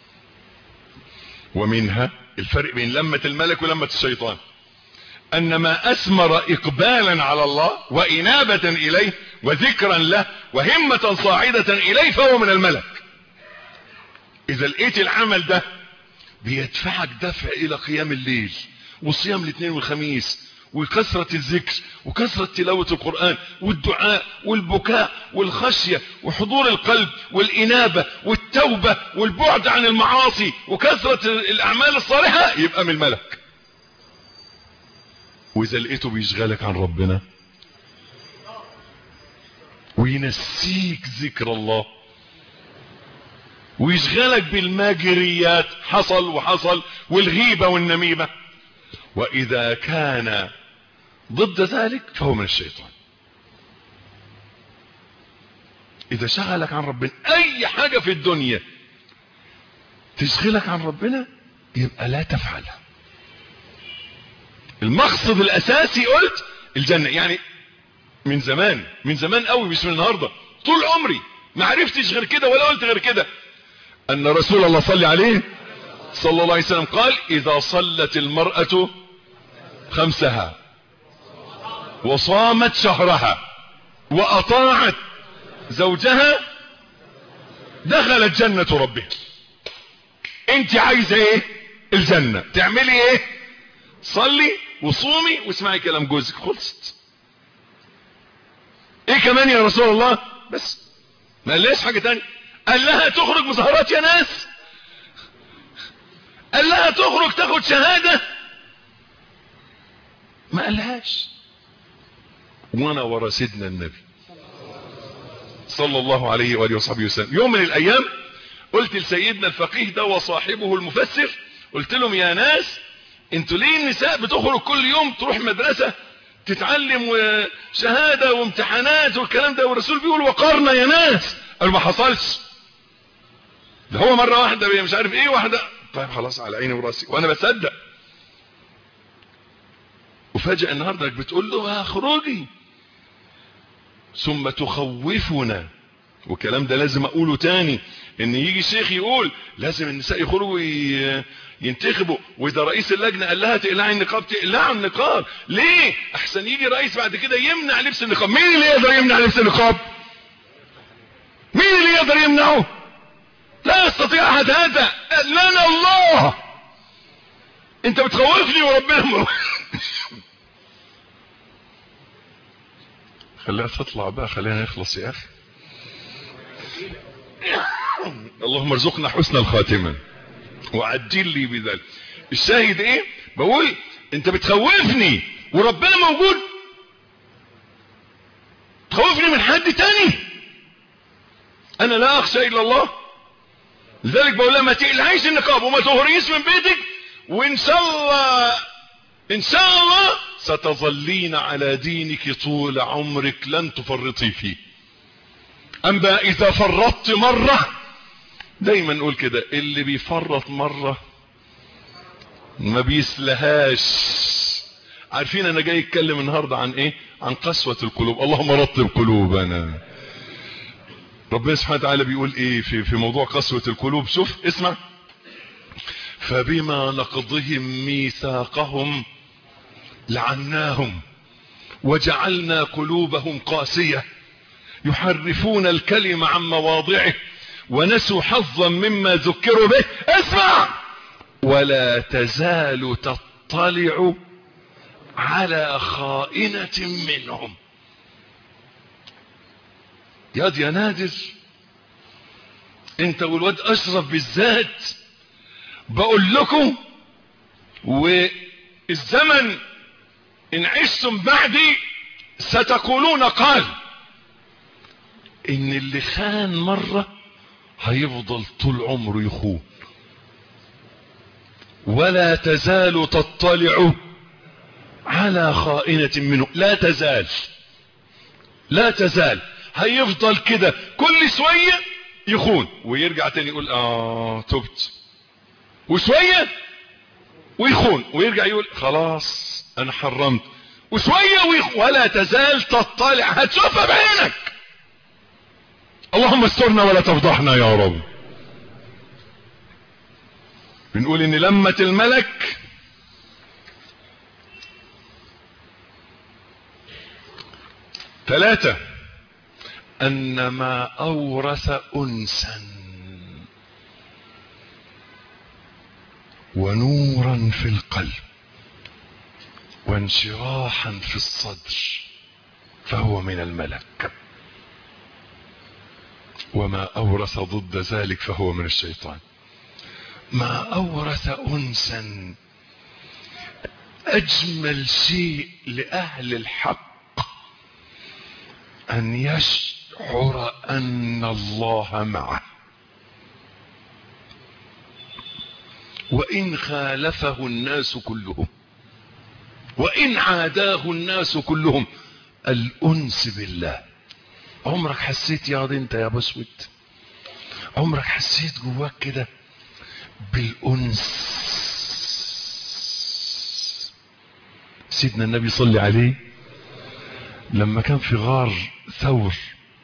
ومنها الفرق بين لمة الملك ولمة الشيطان أن ما أثمر إقبالا على الله وإنابة إليه وذكرا له وهمة صاعدة إليه فهو من الملك إذا لقيت العمل ده بيدفعك دفع إلى قيام الليل وصيام الاثنين والخميس وكثرة الذكر وكثرة تلاوة القرآن والدعاء والبكاء والخشية وحضور القلب والإنابة والتوبة والبعد عن المعاصي وكثرة الأعمال الصالحة يبقى من الملك وإذا لقيته بيشغلك عن ربنا وينسيك ذكر الله ويشغلك بالماجريات حصل وحصل والغيبة والنميمة وإذا كان ضد ذلك فهو من الشيطان إذا شغلك عن ربنا أي حاجة في الدنيا تشغلك عن ربنا يبقى لا تفعلها المقصد الأساسي قلت الجنة يعني من زمان من زمان قوي مش من النهاردة طول عمري ما عرفتش غير كده ولا قلت غير كده أن رسول الله صلى عليه صلى الله عليه وسلم قال إذا صلت المرأة خمسها وصامت شهرها وأطاعت زوجها دخلت جنة ربها انت عايزة ايه الجنة تعملي ايه صلي وصومي واسمعي كلام جوزك خلصت ايه كمان يا رسول الله بس ما قالهاش حاجة تانية قال لها تخرج مظاهرات يا ناس قال لها تخرج تاخد شهادة ما قالهاش وانا ورا سيدنا النبي صلى الله عليه وآله وصحبه وسلم يوم من الايام قلت لسيدنا الفقيه ده وصاحبه المفسر قلت لهم يا ناس انتوا ليه النساء بتخرج كل يوم تروح مدرسة تتعلم شهادة وامتحانات والكلام ده والرسول بيقول وقرنا يا ناس قالوا ما حصلش ده هو مرة واحدة مش عارف ايه واحدة طيب خلاص على عيني وراسي وانا بصدق وفجأة النهاردة بتقول له اخرجي ثم تخوفنا والكلام ده لازم اقوله تاني ان يجي شيخ يقول لازم النساء يخرجوا ي- ينتخبوا واذا رئيس اللجنه قال لها تقلعي النقاب تقلعوا النقاب ليه احسن يجي رئيس بعد كده يمنع لبس النقاب مين اللي يقدر يمنع لبس النقاب مين اللي يقدر يمنعه لا يستطيع احد هذا لنا الله انت بتخوفني وربنا م... خليها تطلع بقى خلينا نخلص يا اخي اللهم ارزقنا حسن الخاتمة وعجل لي بذلك الشاهد ايه بقول انت بتخوفني وربنا موجود تخوفني من حد تاني انا لا اخشى الا الله لذلك بقول لها ما تقلعيش النقاب وما تهريش من بيتك وان شاء الله ان شاء الله ستظلين على دينك طول عمرك لن تفرطي فيه اما اذا فرطت مرة دايما نقول كده اللي بيفرط مرة ما بيسلهاش عارفين انا جاي اتكلم النهاردة عن ايه عن قسوة القلوب اللهم رطب قلوبنا ربنا سبحانه وتعالى بيقول ايه في, في موضوع قسوة القلوب شوف اسمع فبما نقضهم ميثاقهم لعناهم وجعلنا قلوبهم قاسية يحرفون الكلم عن مواضعه ونسوا حظا مما ذكروا به اسمع ولا تزال تطلع على خائنة منهم ياد يا نادر انت والواد اشرف بالذات بقول لكم والزمن ان عشتم بعدي ستقولون قال ان اللي خان مرة هيفضل طول عمره يخون ولا تزال تطلع على خائنة منه لا تزال لا تزال هيفضل كده كل شوية يخون ويرجع تاني يقول اه تبت وشوية ويخون ويرجع يقول خلاص انا حرمت وشوية ويخون ولا تزال تطلع هتشوفها بعينك اللهم استرنا ولا تفضحنا يا رب بنقول ان لمة الملك ثلاثة ان ما اورث انسا ونورا في القلب وانشراحا في الصدر فهو من الملك وما اورث ضد ذلك فهو من الشيطان ما اورث انسا اجمل شيء لاهل الحق ان يشعر ان الله معه وان خالفه الناس كلهم وان عاداه الناس كلهم الانس بالله عمرك حسيت يا دي انت يا بسود عمرك حسيت جواك كده بالانس سيدنا النبي صلى عليه لما كان في غار ثور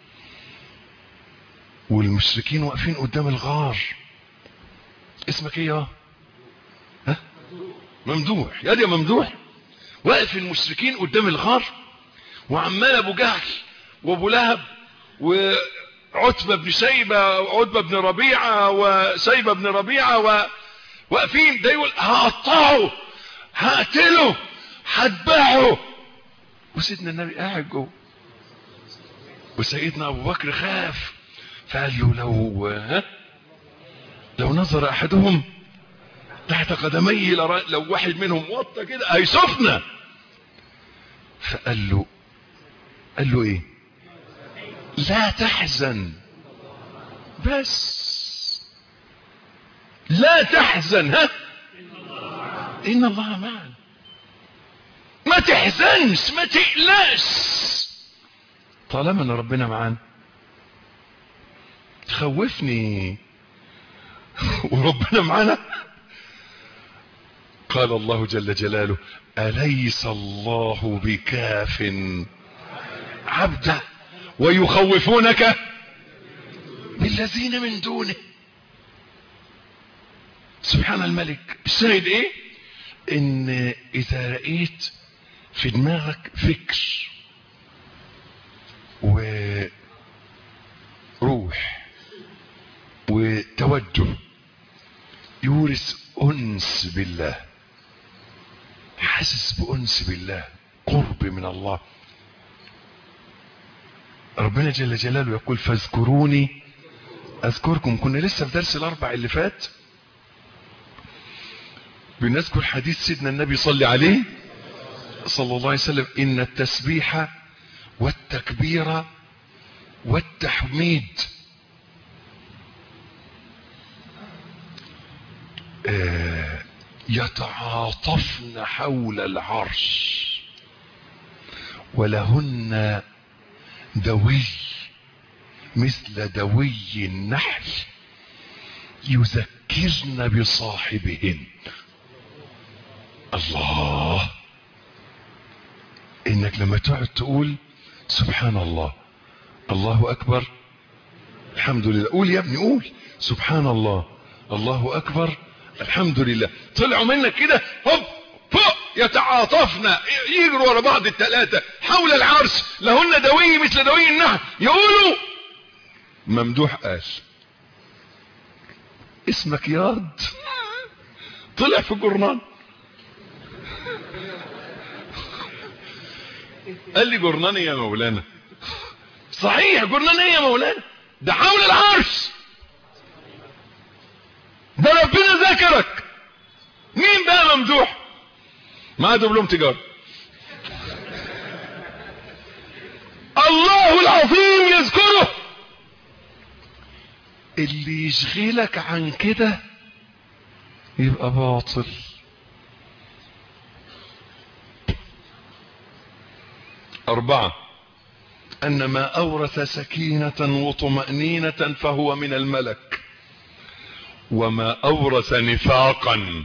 والمشركين واقفين قدام الغار اسمك ايه يا ها ممدوح يا دي يا ممدوح واقف المشركين قدام الغار وعمال ابو جهل وابو لهب وعتبة بن شيبة وعتبة بن ربيعة وشيبة بن ربيعة و... واقفين ده يقول هقطعه هقتله هذبحه وسيدنا النبي قاعد جوه وسيدنا ابو بكر خاف فقال له لو ها لو نظر احدهم تحت قدميه لرا... لو واحد منهم وطى كده هيشوفنا فقال له قال له ايه لا تحزن بس لا تحزن ها ان الله معنا ما تحزنش ما تقلقش طالما ان ربنا معانا تخوفني وربنا معانا قال الله جل جلاله أليس الله بكاف عبده ويخوفونك بالذين من دونه سبحان الملك الشاهد ايه ان اذا لقيت في دماغك فكر وروح وتوجه يورث انس بالله حاسس بانس بالله قرب من الله ربنا جل جلاله يقول فاذكروني اذكركم كنا لسه في درس الاربع اللي فات بنذكر حديث سيدنا النبي صلى عليه صلى الله عليه وسلم ان التسبيح والتكبير والتحميد آه، يتعاطفن حول العرش ولهن دوي مثل دوي النحل يذكرن بصاحبهن الله انك لما تقعد تقول سبحان الله الله اكبر الحمد لله قول يا ابني قول سبحان الله الله اكبر الحمد لله طلعوا منك كده هوب فوق يتعاطفن يجروا ورا بعض الثلاثة حول العرش لهن دوي مثل دوي النحل يقولوا ممدوح قال اسمك ياض طلع في الجرنان قال لي جرنان يا مولانا صحيح جرنان ايه يا مولانا ده حول العرش ده ربنا ذكرك مين بقى ممدوح معاه دبلوم تجارة الله العظيم يذكره اللي يشغلك عن كده يبقى باطل أربعة أن ما أورث سكينة وطمأنينة فهو من الملك وما أورث نفاقا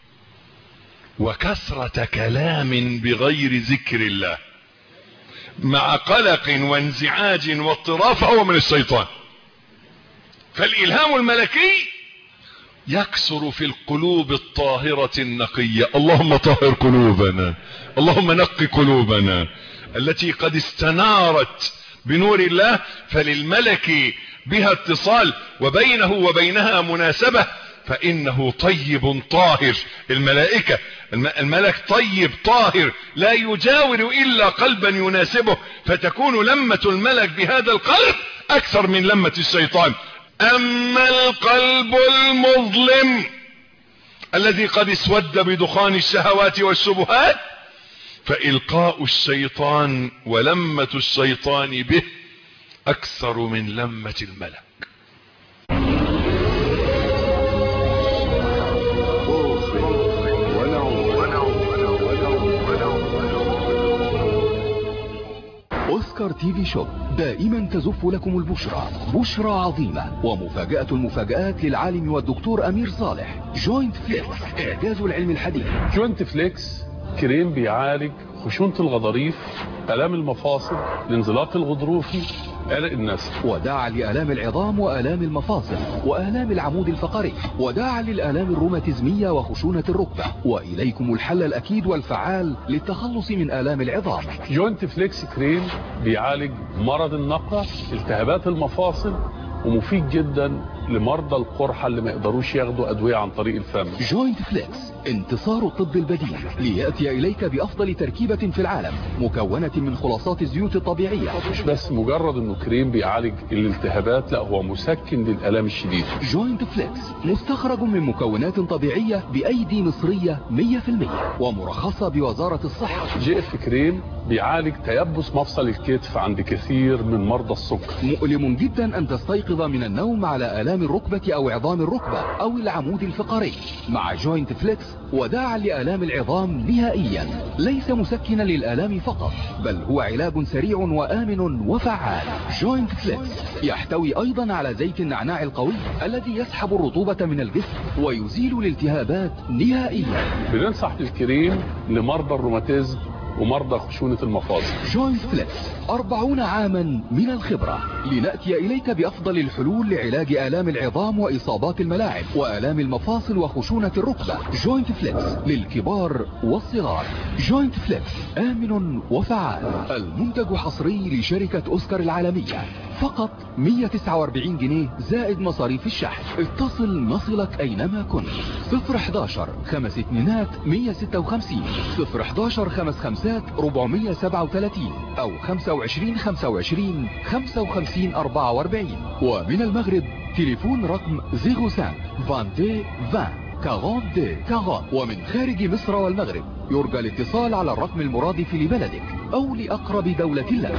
وكثرة كلام بغير ذكر الله مع قلق وانزعاج واضطراب فهو من الشيطان فالإلهام الملكي يكثر في القلوب الطاهرة النقية اللهم طهر قلوبنا اللهم نق قلوبنا التي قد استنارت بنور الله فللملك بها اتصال وبينه وبينها مناسبة فإنه طيب طاهر الملائكة الملك طيب طاهر لا يجاور إلا قلبا يناسبه فتكون لمة الملك بهذا القلب أكثر من لمة الشيطان أما القلب المظلم الذي قد اسود بدخان الشهوات والشبهات فإلقاء الشيطان ولمة الشيطان به أكثر من لمة الملك اوسكار تي في شوب دائما تزف لكم البشرى بشرى عظيمة ومفاجأة المفاجآت للعالم والدكتور امير صالح جوينت فليكس اعجاز العلم الحديث جوينت فليكس كريم بيعالج خشونة الغضاريف آلام المفاصل الانزلاق الغضروفي قلق النسل وداعا لآلام العظام وآلام المفاصل وآلام العمود الفقري وداعا للآلام الروماتيزمية وخشونة الركبة وإليكم الحل الأكيد والفعال للتخلص من آلام العظام جوينت فليكس كريم بيعالج مرض النقرة التهابات المفاصل ومفيد جدا لمرضى القرحة اللي ما يقدروش ياخدوا أدوية عن طريق الفم جوينت فليكس انتصار الطب البديل ليأتي إليك بأفضل تركيبة في العالم مكونة من خلاصات الزيوت الطبيعية مش بس مجرد انه كريم بيعالج الالتهابات لا هو مسكن للآلام الشديدة جوينت فليكس مستخرج من مكونات طبيعية بأيدي مصرية 100% ومرخصة بوزارة الصحة جي اف كريم بيعالج تيبس مفصل الكتف عند كثير من مرضى السكر مؤلم جدا أن تستيقظ من النوم على آلام الركبة أو عظام الركبة أو العمود الفقري مع جوينت فليكس وداعا لآلام العظام نهائيا ليس مسكنا للآلام فقط بل هو علاج سريع وآمن وفعال جوينت فليكس يحتوي أيضا على زيت النعناع القوي الذي يسحب الرطوبة من الجسم ويزيل الالتهابات نهائيا بننصح بالكريم لمرضى الروماتيزم ومرضى خشونة المفاصل جوينت فليكس أربعون عاما من الخبرة لنأتي إليك بأفضل الحلول لعلاج آلام العظام وإصابات الملاعب وآلام المفاصل وخشونة الركبة جوينت فليكس للكبار والصغار جوينت فليكس آمن وفعال المنتج حصري لشركة أوسكار العالمية فقط 149 جنيه زائد مصاريف الشحن اتصل نصلك أينما كنت 011 خمس اتنينات 156 011 خمس خمسات 437 أو 25 25 55 44 ومن المغرب تليفون رقم 05 22 20 42 40 ومن خارج مصر والمغرب يرجى الاتصال على الرقم المرادف لبلدك أو لأقرب دولة لك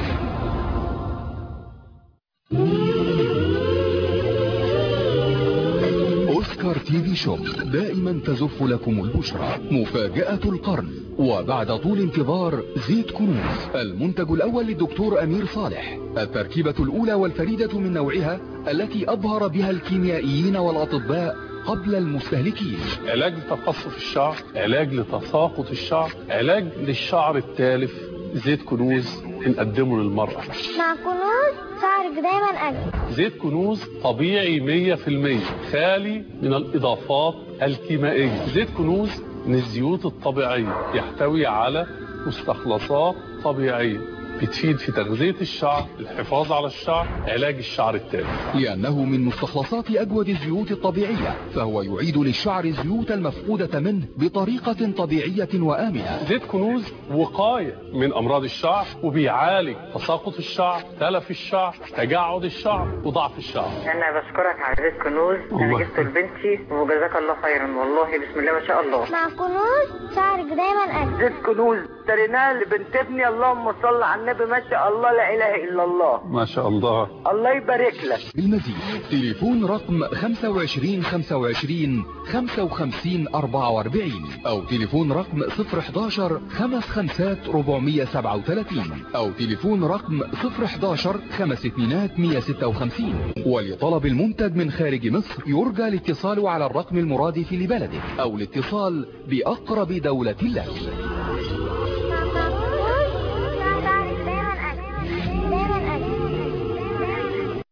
أوسكار تي في شوب دائما تزف لكم البشرى مفاجأة القرن وبعد طول انتظار زيت كنوز المنتج الأول للدكتور أمير صالح التركيبة الأولى والفريدة من نوعها التي أبهر بها الكيميائيين والأطباء قبل المستهلكين علاج لتقصف الشعر علاج لتساقط الشعر علاج للشعر التالف زيت كنوز بنقدمه للمرأة مع كنوز شعرك دايما أجمل زيت كنوز طبيعي 100% خالي من الإضافات الكيميائية زيت كنوز من الزيوت الطبيعية يحتوي على مستخلصات طبيعية بتفيد في تغذية الشعر الحفاظ على الشعر علاج الشعر التالف لأنه من مستخلصات أجود الزيوت الطبيعية فهو يعيد للشعر الزيوت المفقودة منه بطريقة طبيعية وآمنة زيت كنوز وقاية من أمراض الشعر وبيعالج تساقط الشعر تلف الشعر تجعد الشعر وضعف الشعر انا بشكرك على زيت كنوز انا الله. جبته لبنتي وجزاك الله خيرا والله بسم الله ما شاء الله مع كنوز شعرك دايما أجمل زيت كنوز اشتريناه لبنت ابني اللهم صل على النبي ما شاء الله لا اله الا الله ما شاء الله الله يبارك لك بالمزيد تليفون رقم 25 25 55 44 أو تليفون رقم 011 خمس خمسات 437 أو تليفون رقم 011 خمس اتنينات 156 ولطلب المنتج من خارج مصر يرجى الاتصال على الرقم المرادف لبلدك أو الاتصال بأقرب دولة لك مع كنوز شعرك دايما أجمل دايما أجمل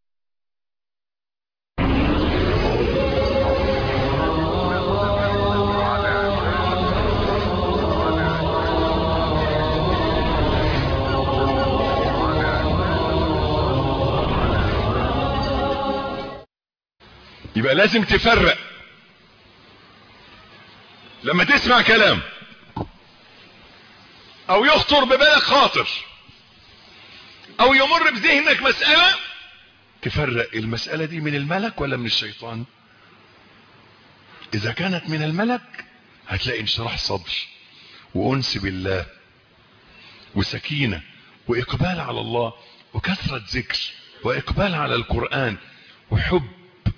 يبقى لازم تفرق لما تسمع كلام او يخطر ببالك خاطر او يمر بذهنك مسألة تفرق المسألة دي من الملك ولا من الشيطان اذا كانت من الملك هتلاقي انشراح صدر وانس بالله وسكينة واقبال على الله وكثرة ذكر واقبال على القرآن وحب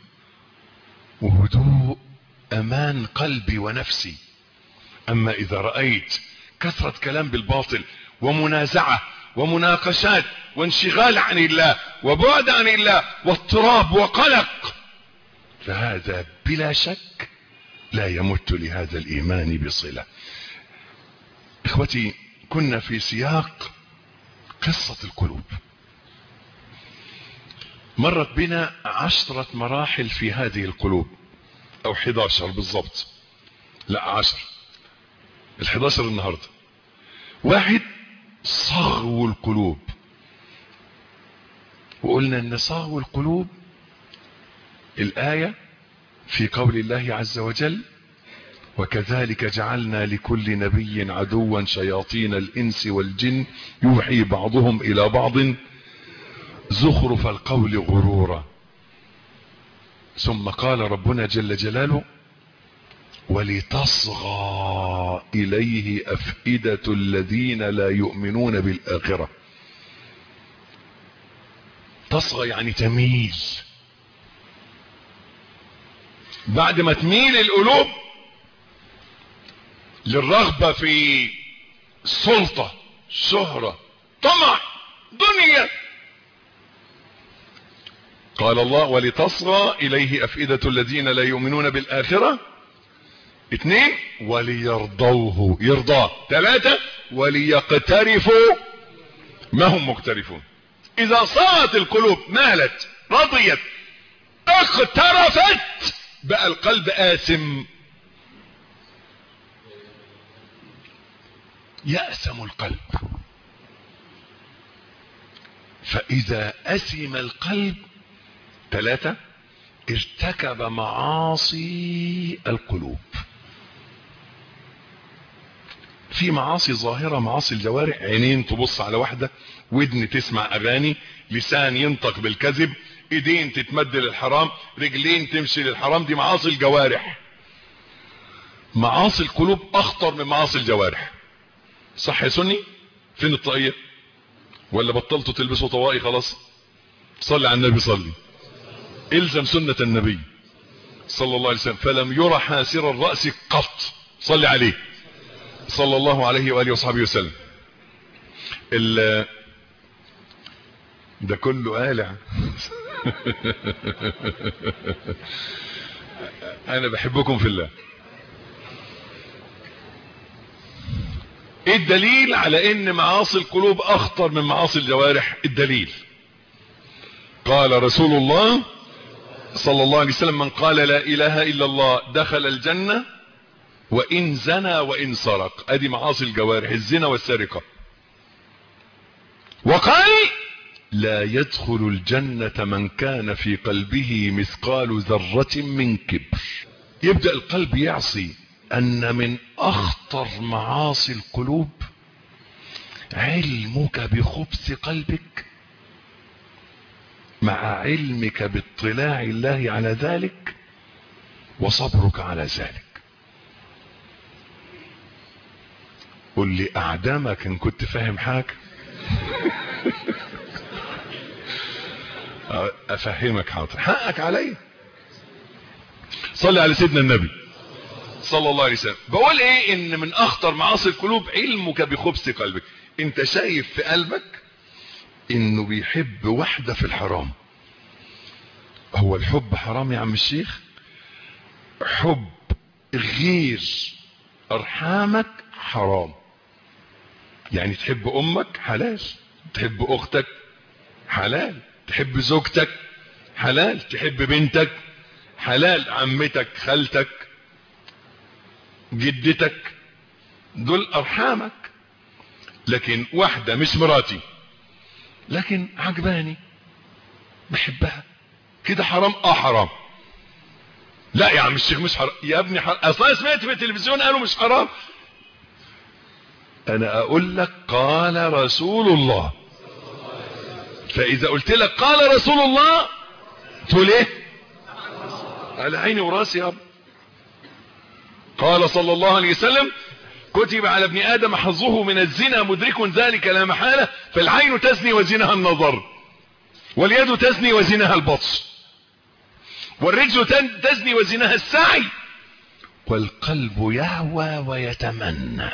وهدوء امان قلبي ونفسي اما اذا رأيت كثرة كلام بالباطل ومنازعة ومناقشات وانشغال عن الله وبعد عن الله واضطراب وقلق فهذا بلا شك لا يمت لهذا الايمان بصلة اخوتي كنا في سياق قصة القلوب مرت بنا عشرة مراحل في هذه القلوب او 11 بالضبط لا عشر الحداشر النهاردة واحد صغو القلوب وقلنا ان صغو القلوب الآية في قول الله عز وجل وكذلك جعلنا لكل نبي عدوا شياطين الإنس والجن يوحي بعضهم إلى بعض زخرف القول غرورا ثم قال ربنا جل جلاله ولتصغى إليه أفئدة الذين لا يؤمنون بالآخرة تصغى يعني تميل بعد ما تميل القلوب للرغبة في سلطة شهرة طمع دنيا قال الله ولتصغى إليه أفئدة الذين لا يؤمنون بالآخرة اثنين وليرضوه يرضاه ثلاثة وليقترفوا ما هم مقترفون اذا صارت القلوب مالت رضيت اقترفت بقى القلب آثم يأسم القلب فإذا أسم القلب ثلاثة ارتكب معاصي القلوب في معاصي ظاهرة معاصي الجوارح عينين تبص على واحدة ودن تسمع اغاني لسان ينطق بالكذب ايدين تتمد للحرام رجلين تمشي للحرام دي معاصي الجوارح معاصي القلوب اخطر من معاصي الجوارح صح يا سني فين الطاقية ولا بطلتوا تلبسوا طواقي خلاص صلي على النبي صلي الزم سنة النبي صلى الله عليه وسلم فلم يرى حاسر الرأس قط صلي عليه صلى الله عليه وآله وصحبه وسلم ال ده كله قالع انا بحبكم في الله ايه الدليل على ان معاصي القلوب اخطر من معاصي الجوارح الدليل قال رسول الله صلى الله عليه وسلم من قال لا اله الا الله دخل الجنة وان زنى وان سرق ادي معاصي الجوارح الزنا والسرقة وقال لا يدخل الجنة من كان في قلبه مثقال ذرة من كبر يبدأ القلب يعصي ان من اخطر معاصي القلوب علمك بخبث قلبك مع علمك باطلاع الله على ذلك وصبرك على ذلك قل لي اعدامك ان كنت فاهم حاجة افهمك حاضر حقك علي صلي على سيدنا النبي صلى الله عليه وسلم بقول ايه ان من اخطر معاصي القلوب علمك بخبث قلبك انت شايف في قلبك انه بيحب واحدة في الحرام هو الحب حرام يا عم الشيخ حب غير ارحامك حرام يعني تحب امك حلال تحب اختك حلال تحب زوجتك حلال تحب بنتك حلال عمتك خالتك جدتك دول ارحامك لكن واحدة مش مراتي لكن عجباني بحبها كده حرام اه حرام لا يا عم الشيخ مش حرام يا ابني حرام اصلا سمعت في التلفزيون قالوا مش حرام انا اقول لك قال رسول الله فاذا قلت لك قال رسول الله تقول ايه على عيني وراسي يا رب قال صلى الله عليه وسلم كتب على ابن ادم حظه من الزنا مدرك ذلك لا محالة فالعين تزني وزنها النظر واليد تزني وزنها البطش والرجل تزني وزنها السعي والقلب يهوى ويتمنى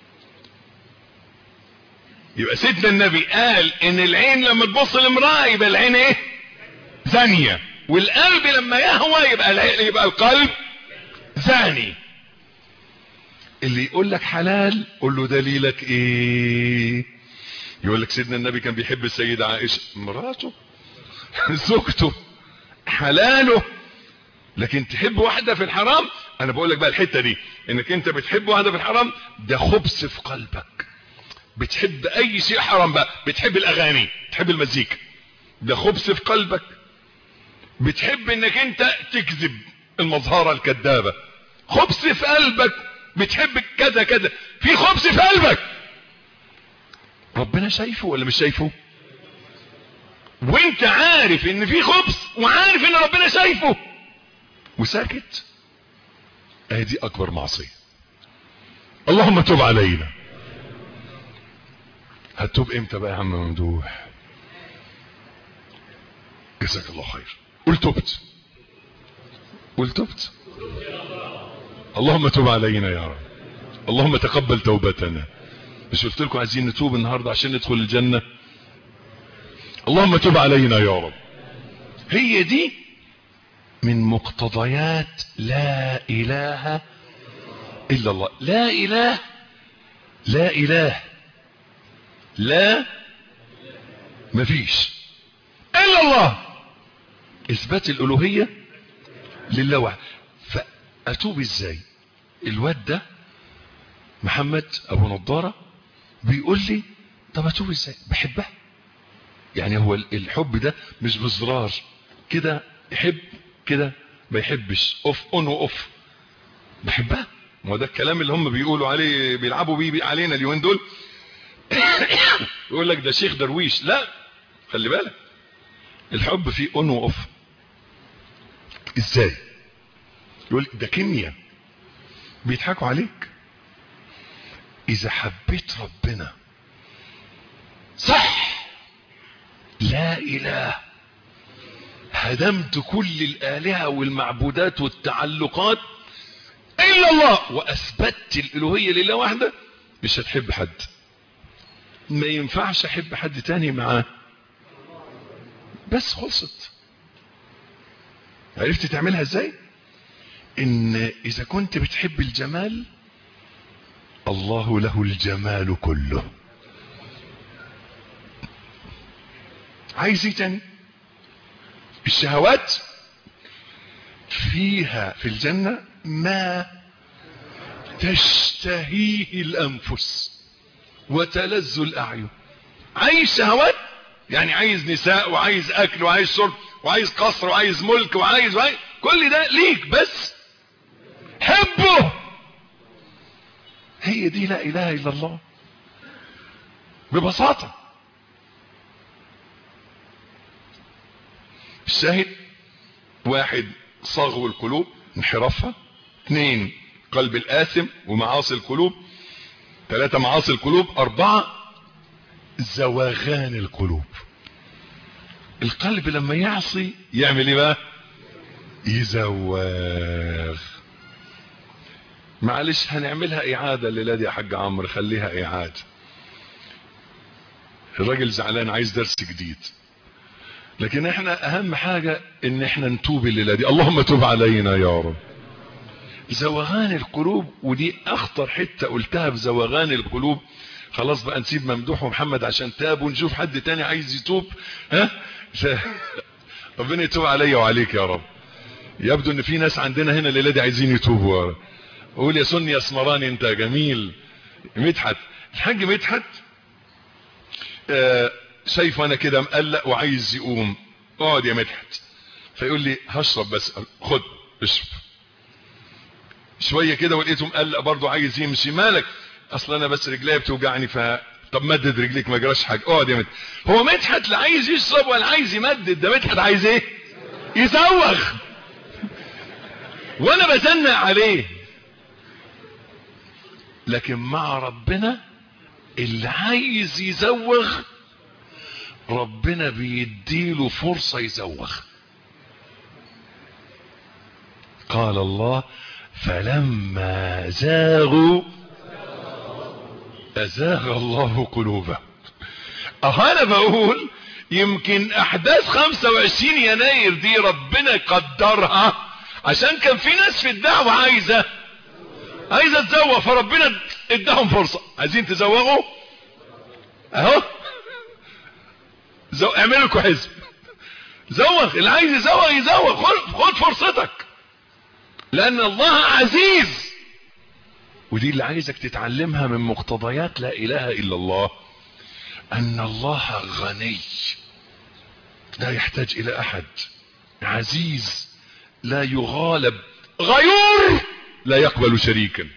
يبقى سيدنا النبي قال ان العين لما تبص لامرأة يبقى العين ايه زانية والقلب لما يهوى يبقى, يبقى القلب زاني اللي يقول لك حلال قول له دليلك ايه يقول لك سيدنا النبي كان بيحب السيدة عائشة مراته زوجته حلاله لكن تحب واحدة في الحرام انا بقول لك بقى الحتة دي انك انت بتحب واحدة في الحرام ده خبث في قلبك بتحب اي شيء حرام بقى بتحب الاغاني بتحب المزيكا ده خبث في قلبك بتحب انك انت تكذب المظهرة الكذابة خبث في قلبك بتحب كذا كذا في خبث في قلبك ربنا شايفه ولا مش شايفه وانت عارف ان في خبث وعارف ان ربنا شايفه وساكت اه دي اكبر معصية اللهم تب علينا هتوب امتى بقى يا عم ممدوح جزاك الله خير قل تبت قل تبت اللهم تب علينا يا رب اللهم تقبل توبتنا مش قلت لكم عايزين نتوب النهارده عشان ندخل الجنة اللهم تب علينا يا رب هي دي من مقتضيات لا اله الا الله لا اله لا اله لا مفيش الا الله اثبات الالوهيه لله واحد فاتوب ازاي الواد ده محمد ابو نضاره بيقول لي طب اتوب ازاي بحبها يعني هو الحب ده مش بزرار كده يحب كده ما يحبش اوف اون واوف بحبها ما هو ده الكلام اللي هم بيقولوا عليه بيلعبوا بيه علينا اليومين دول يقول لك ده شيخ درويش لا خلي بالك الحب فيه اون واوف ازاي يقول ده كيمياء بيضحكوا عليك اذا حبيت ربنا صح لا اله هدمت كل الالهه والمعبودات والتعلقات الا الله واثبتت الالوهيه لله وحده مش هتحب حد ما ينفعش احب حد تاني معاه بس خلصت عرفت تعملها ازاي ان اذا كنت بتحب الجمال الله له الجمال كله عايز ايه تاني الشهوات فيها في الجنة ما تشتهيه الأنفس وتلذ الأعين عايز شهوات يعني عايز نساء وعايز أكل وعايز شرب وعايز قصر وعايز ملك وعايز, وعايز كل ده ليك بس حبه هي دي لا إله إلا الله ببساطة الشاهد واحد صغو القلوب انحرافها اثنين قلب الآثم ومعاصي القلوب ثلاثة معاصي القلوب أربعة زواغان القلوب القلب لما يعصي يعمل ايه بقى يزواغ معلش هنعملها إعادة الليلة دي يا حاج عمرو خليها إعادة الراجل زعلان عايز درس جديد لكن احنا اهم حاجة ان احنا نتوب الليلة دي اللهم تب علينا يا رب زوغان القلوب ودي اخطر حتة قلتها في زوغان القلوب خلاص بقى نسيب ممدوح ومحمد عشان تاب ونشوف حد تاني عايز يتوب ها ف... ربنا يتوب عليا وعليك يا رب يبدو ان في ناس عندنا هنا الليلة دي عايزين يتوبوا قول يا سني يا اسمراني انت جميل مدحت الحاج مدحت آه شايفه انا كده مقلق وعايز يقوم اقعد يا مدحت فيقول لي هشرب بس خد اشرب شويه كده ولقيته مقلق برضه عايز يمشي مالك اصل انا بس رجليا بتوجعني ف طب مدد رجليك ما جراش حاجه اقعد يا مدحت هو مدحت لا عايز يشرب ولا عايز يمدد ده مدحت عايز ايه يزوغ وانا بزنق عليه لكن مع ربنا اللي عايز يزوغ ربنا بيديله فرصة يزوغ قال الله فلما زاغوا أزاغ الله قلوبهم أه أنا بقول يمكن أحداث 25 يناير دي ربنا قدرها عشان كان في ناس في الدعوة عايزة عايزة تزوغ فربنا اداهم فرصة عايزين تزوغوا اهو زو... اعملوا لكم حزب زوغ اللي عايز يزوغ يزوغ خد, خد فرصتك لان الله عزيز ودي اللي عايزك تتعلمها من مقتضيات لا اله الا الله ان الله غني لا يحتاج الى احد عزيز لا يغالب غيور لا يقبل شريكا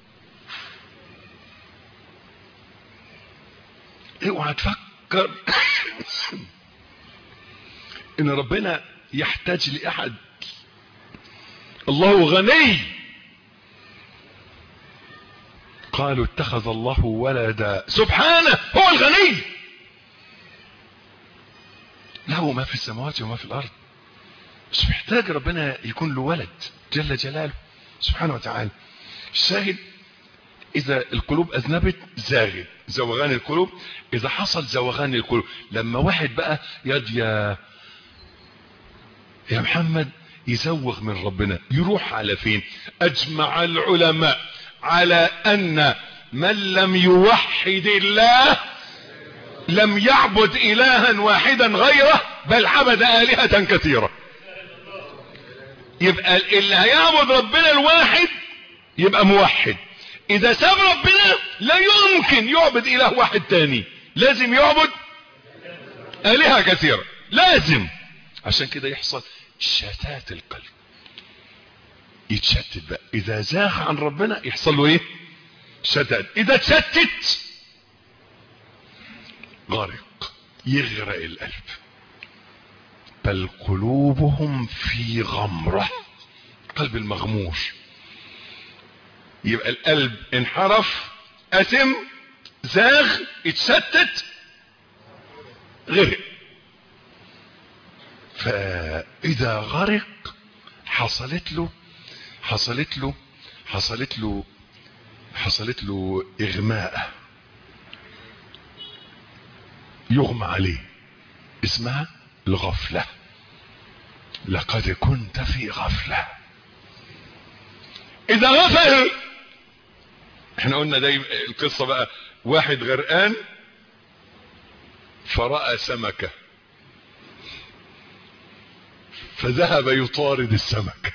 اوعى تفكر ان ربنا يحتاج لاحد الله غني قالوا اتخذ الله ولدا سبحانه هو الغني له ما في السماوات وما في الارض مش محتاج ربنا يكون له ولد جل جلاله سبحانه وتعالى الشاهد اذا القلوب اذنبت زاغت زوغان القلوب اذا حصل زوغان القلوب لما واحد بقى يد يا يا محمد يزوغ من ربنا يروح على فين اجمع العلماء على ان من لم يوحد الله لم يعبد الها واحدا غيره بل عبد الهة كثيرة يبقى اللي هيعبد ربنا الواحد يبقى موحد اذا ساب ربنا لا يمكن يعبد اله واحد تاني لازم يعبد الهة كثيرة لازم عشان كده يحصل شتات القلب يتشتت بقى اذا زاغ عن ربنا يحصل له ايه شتات اذا تشتت غرق يغرق القلب بل قلوبهم في غمرة قلب المغمور يبقى القلب انحرف اثم زاغ اتشتت غرق فاذا غرق حصلت له حصلت له حصلت له حصلت له اغماء يغمى عليه اسمها الغفلة لقد كنت في غفلة اذا غفل احنا قلنا دايما القصة بقى واحد غرقان فرأى سمكة فذهب يطارد السمك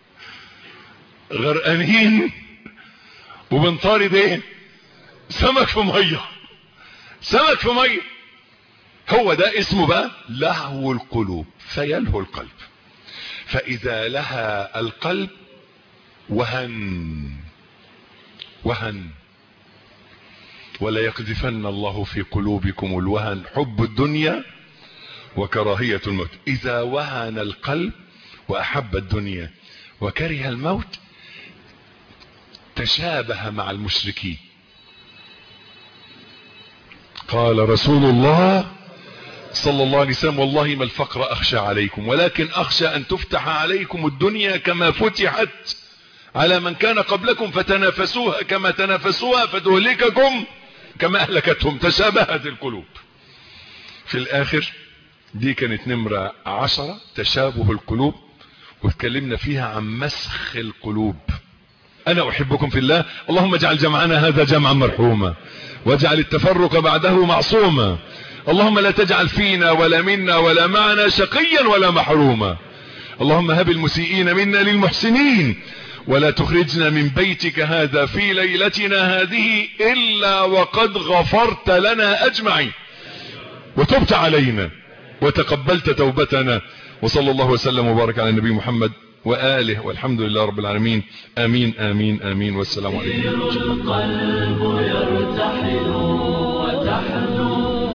غرقانين وبنطارد ايه سمك في ميه سمك في ميه هو ده اسمه بقى لهو القلوب فيلهو القلب فاذا لها القلب وهن وهن ولا يقذفن الله في قلوبكم الوهن حب الدنيا وكراهية الموت اذا وهن القلب واحب الدنيا وكره الموت تشابه مع المشركين قال رسول الله صلى الله عليه وسلم والله ما الفقر اخشى عليكم ولكن اخشى ان تفتح عليكم الدنيا كما فتحت على من كان قبلكم فتنافسوها كما تنافسوها فتهلككم كما اهلكتهم تشابهت القلوب في الاخر دي كانت نمرة عشرة تشابه القلوب واتكلمنا فيها عن مسخ القلوب انا احبكم في الله اللهم اجعل جمعنا هذا جمعا مرحوما واجعل التفرق بعده معصوما اللهم لا تجعل فينا ولا منا ولا معنا شقيا ولا محروما اللهم هب المسيئين منا للمحسنين ولا تخرجنا من بيتك هذا في ليلتنا هذه الا وقد غفرت لنا اجمعين وتبت علينا وتقبلت توبتنا وصلى الله وسلم وبارك على النبي محمد وآله والحمد لله رب العالمين آمين آمين آمين والسلام عليكم القلب يرتحل وتحزن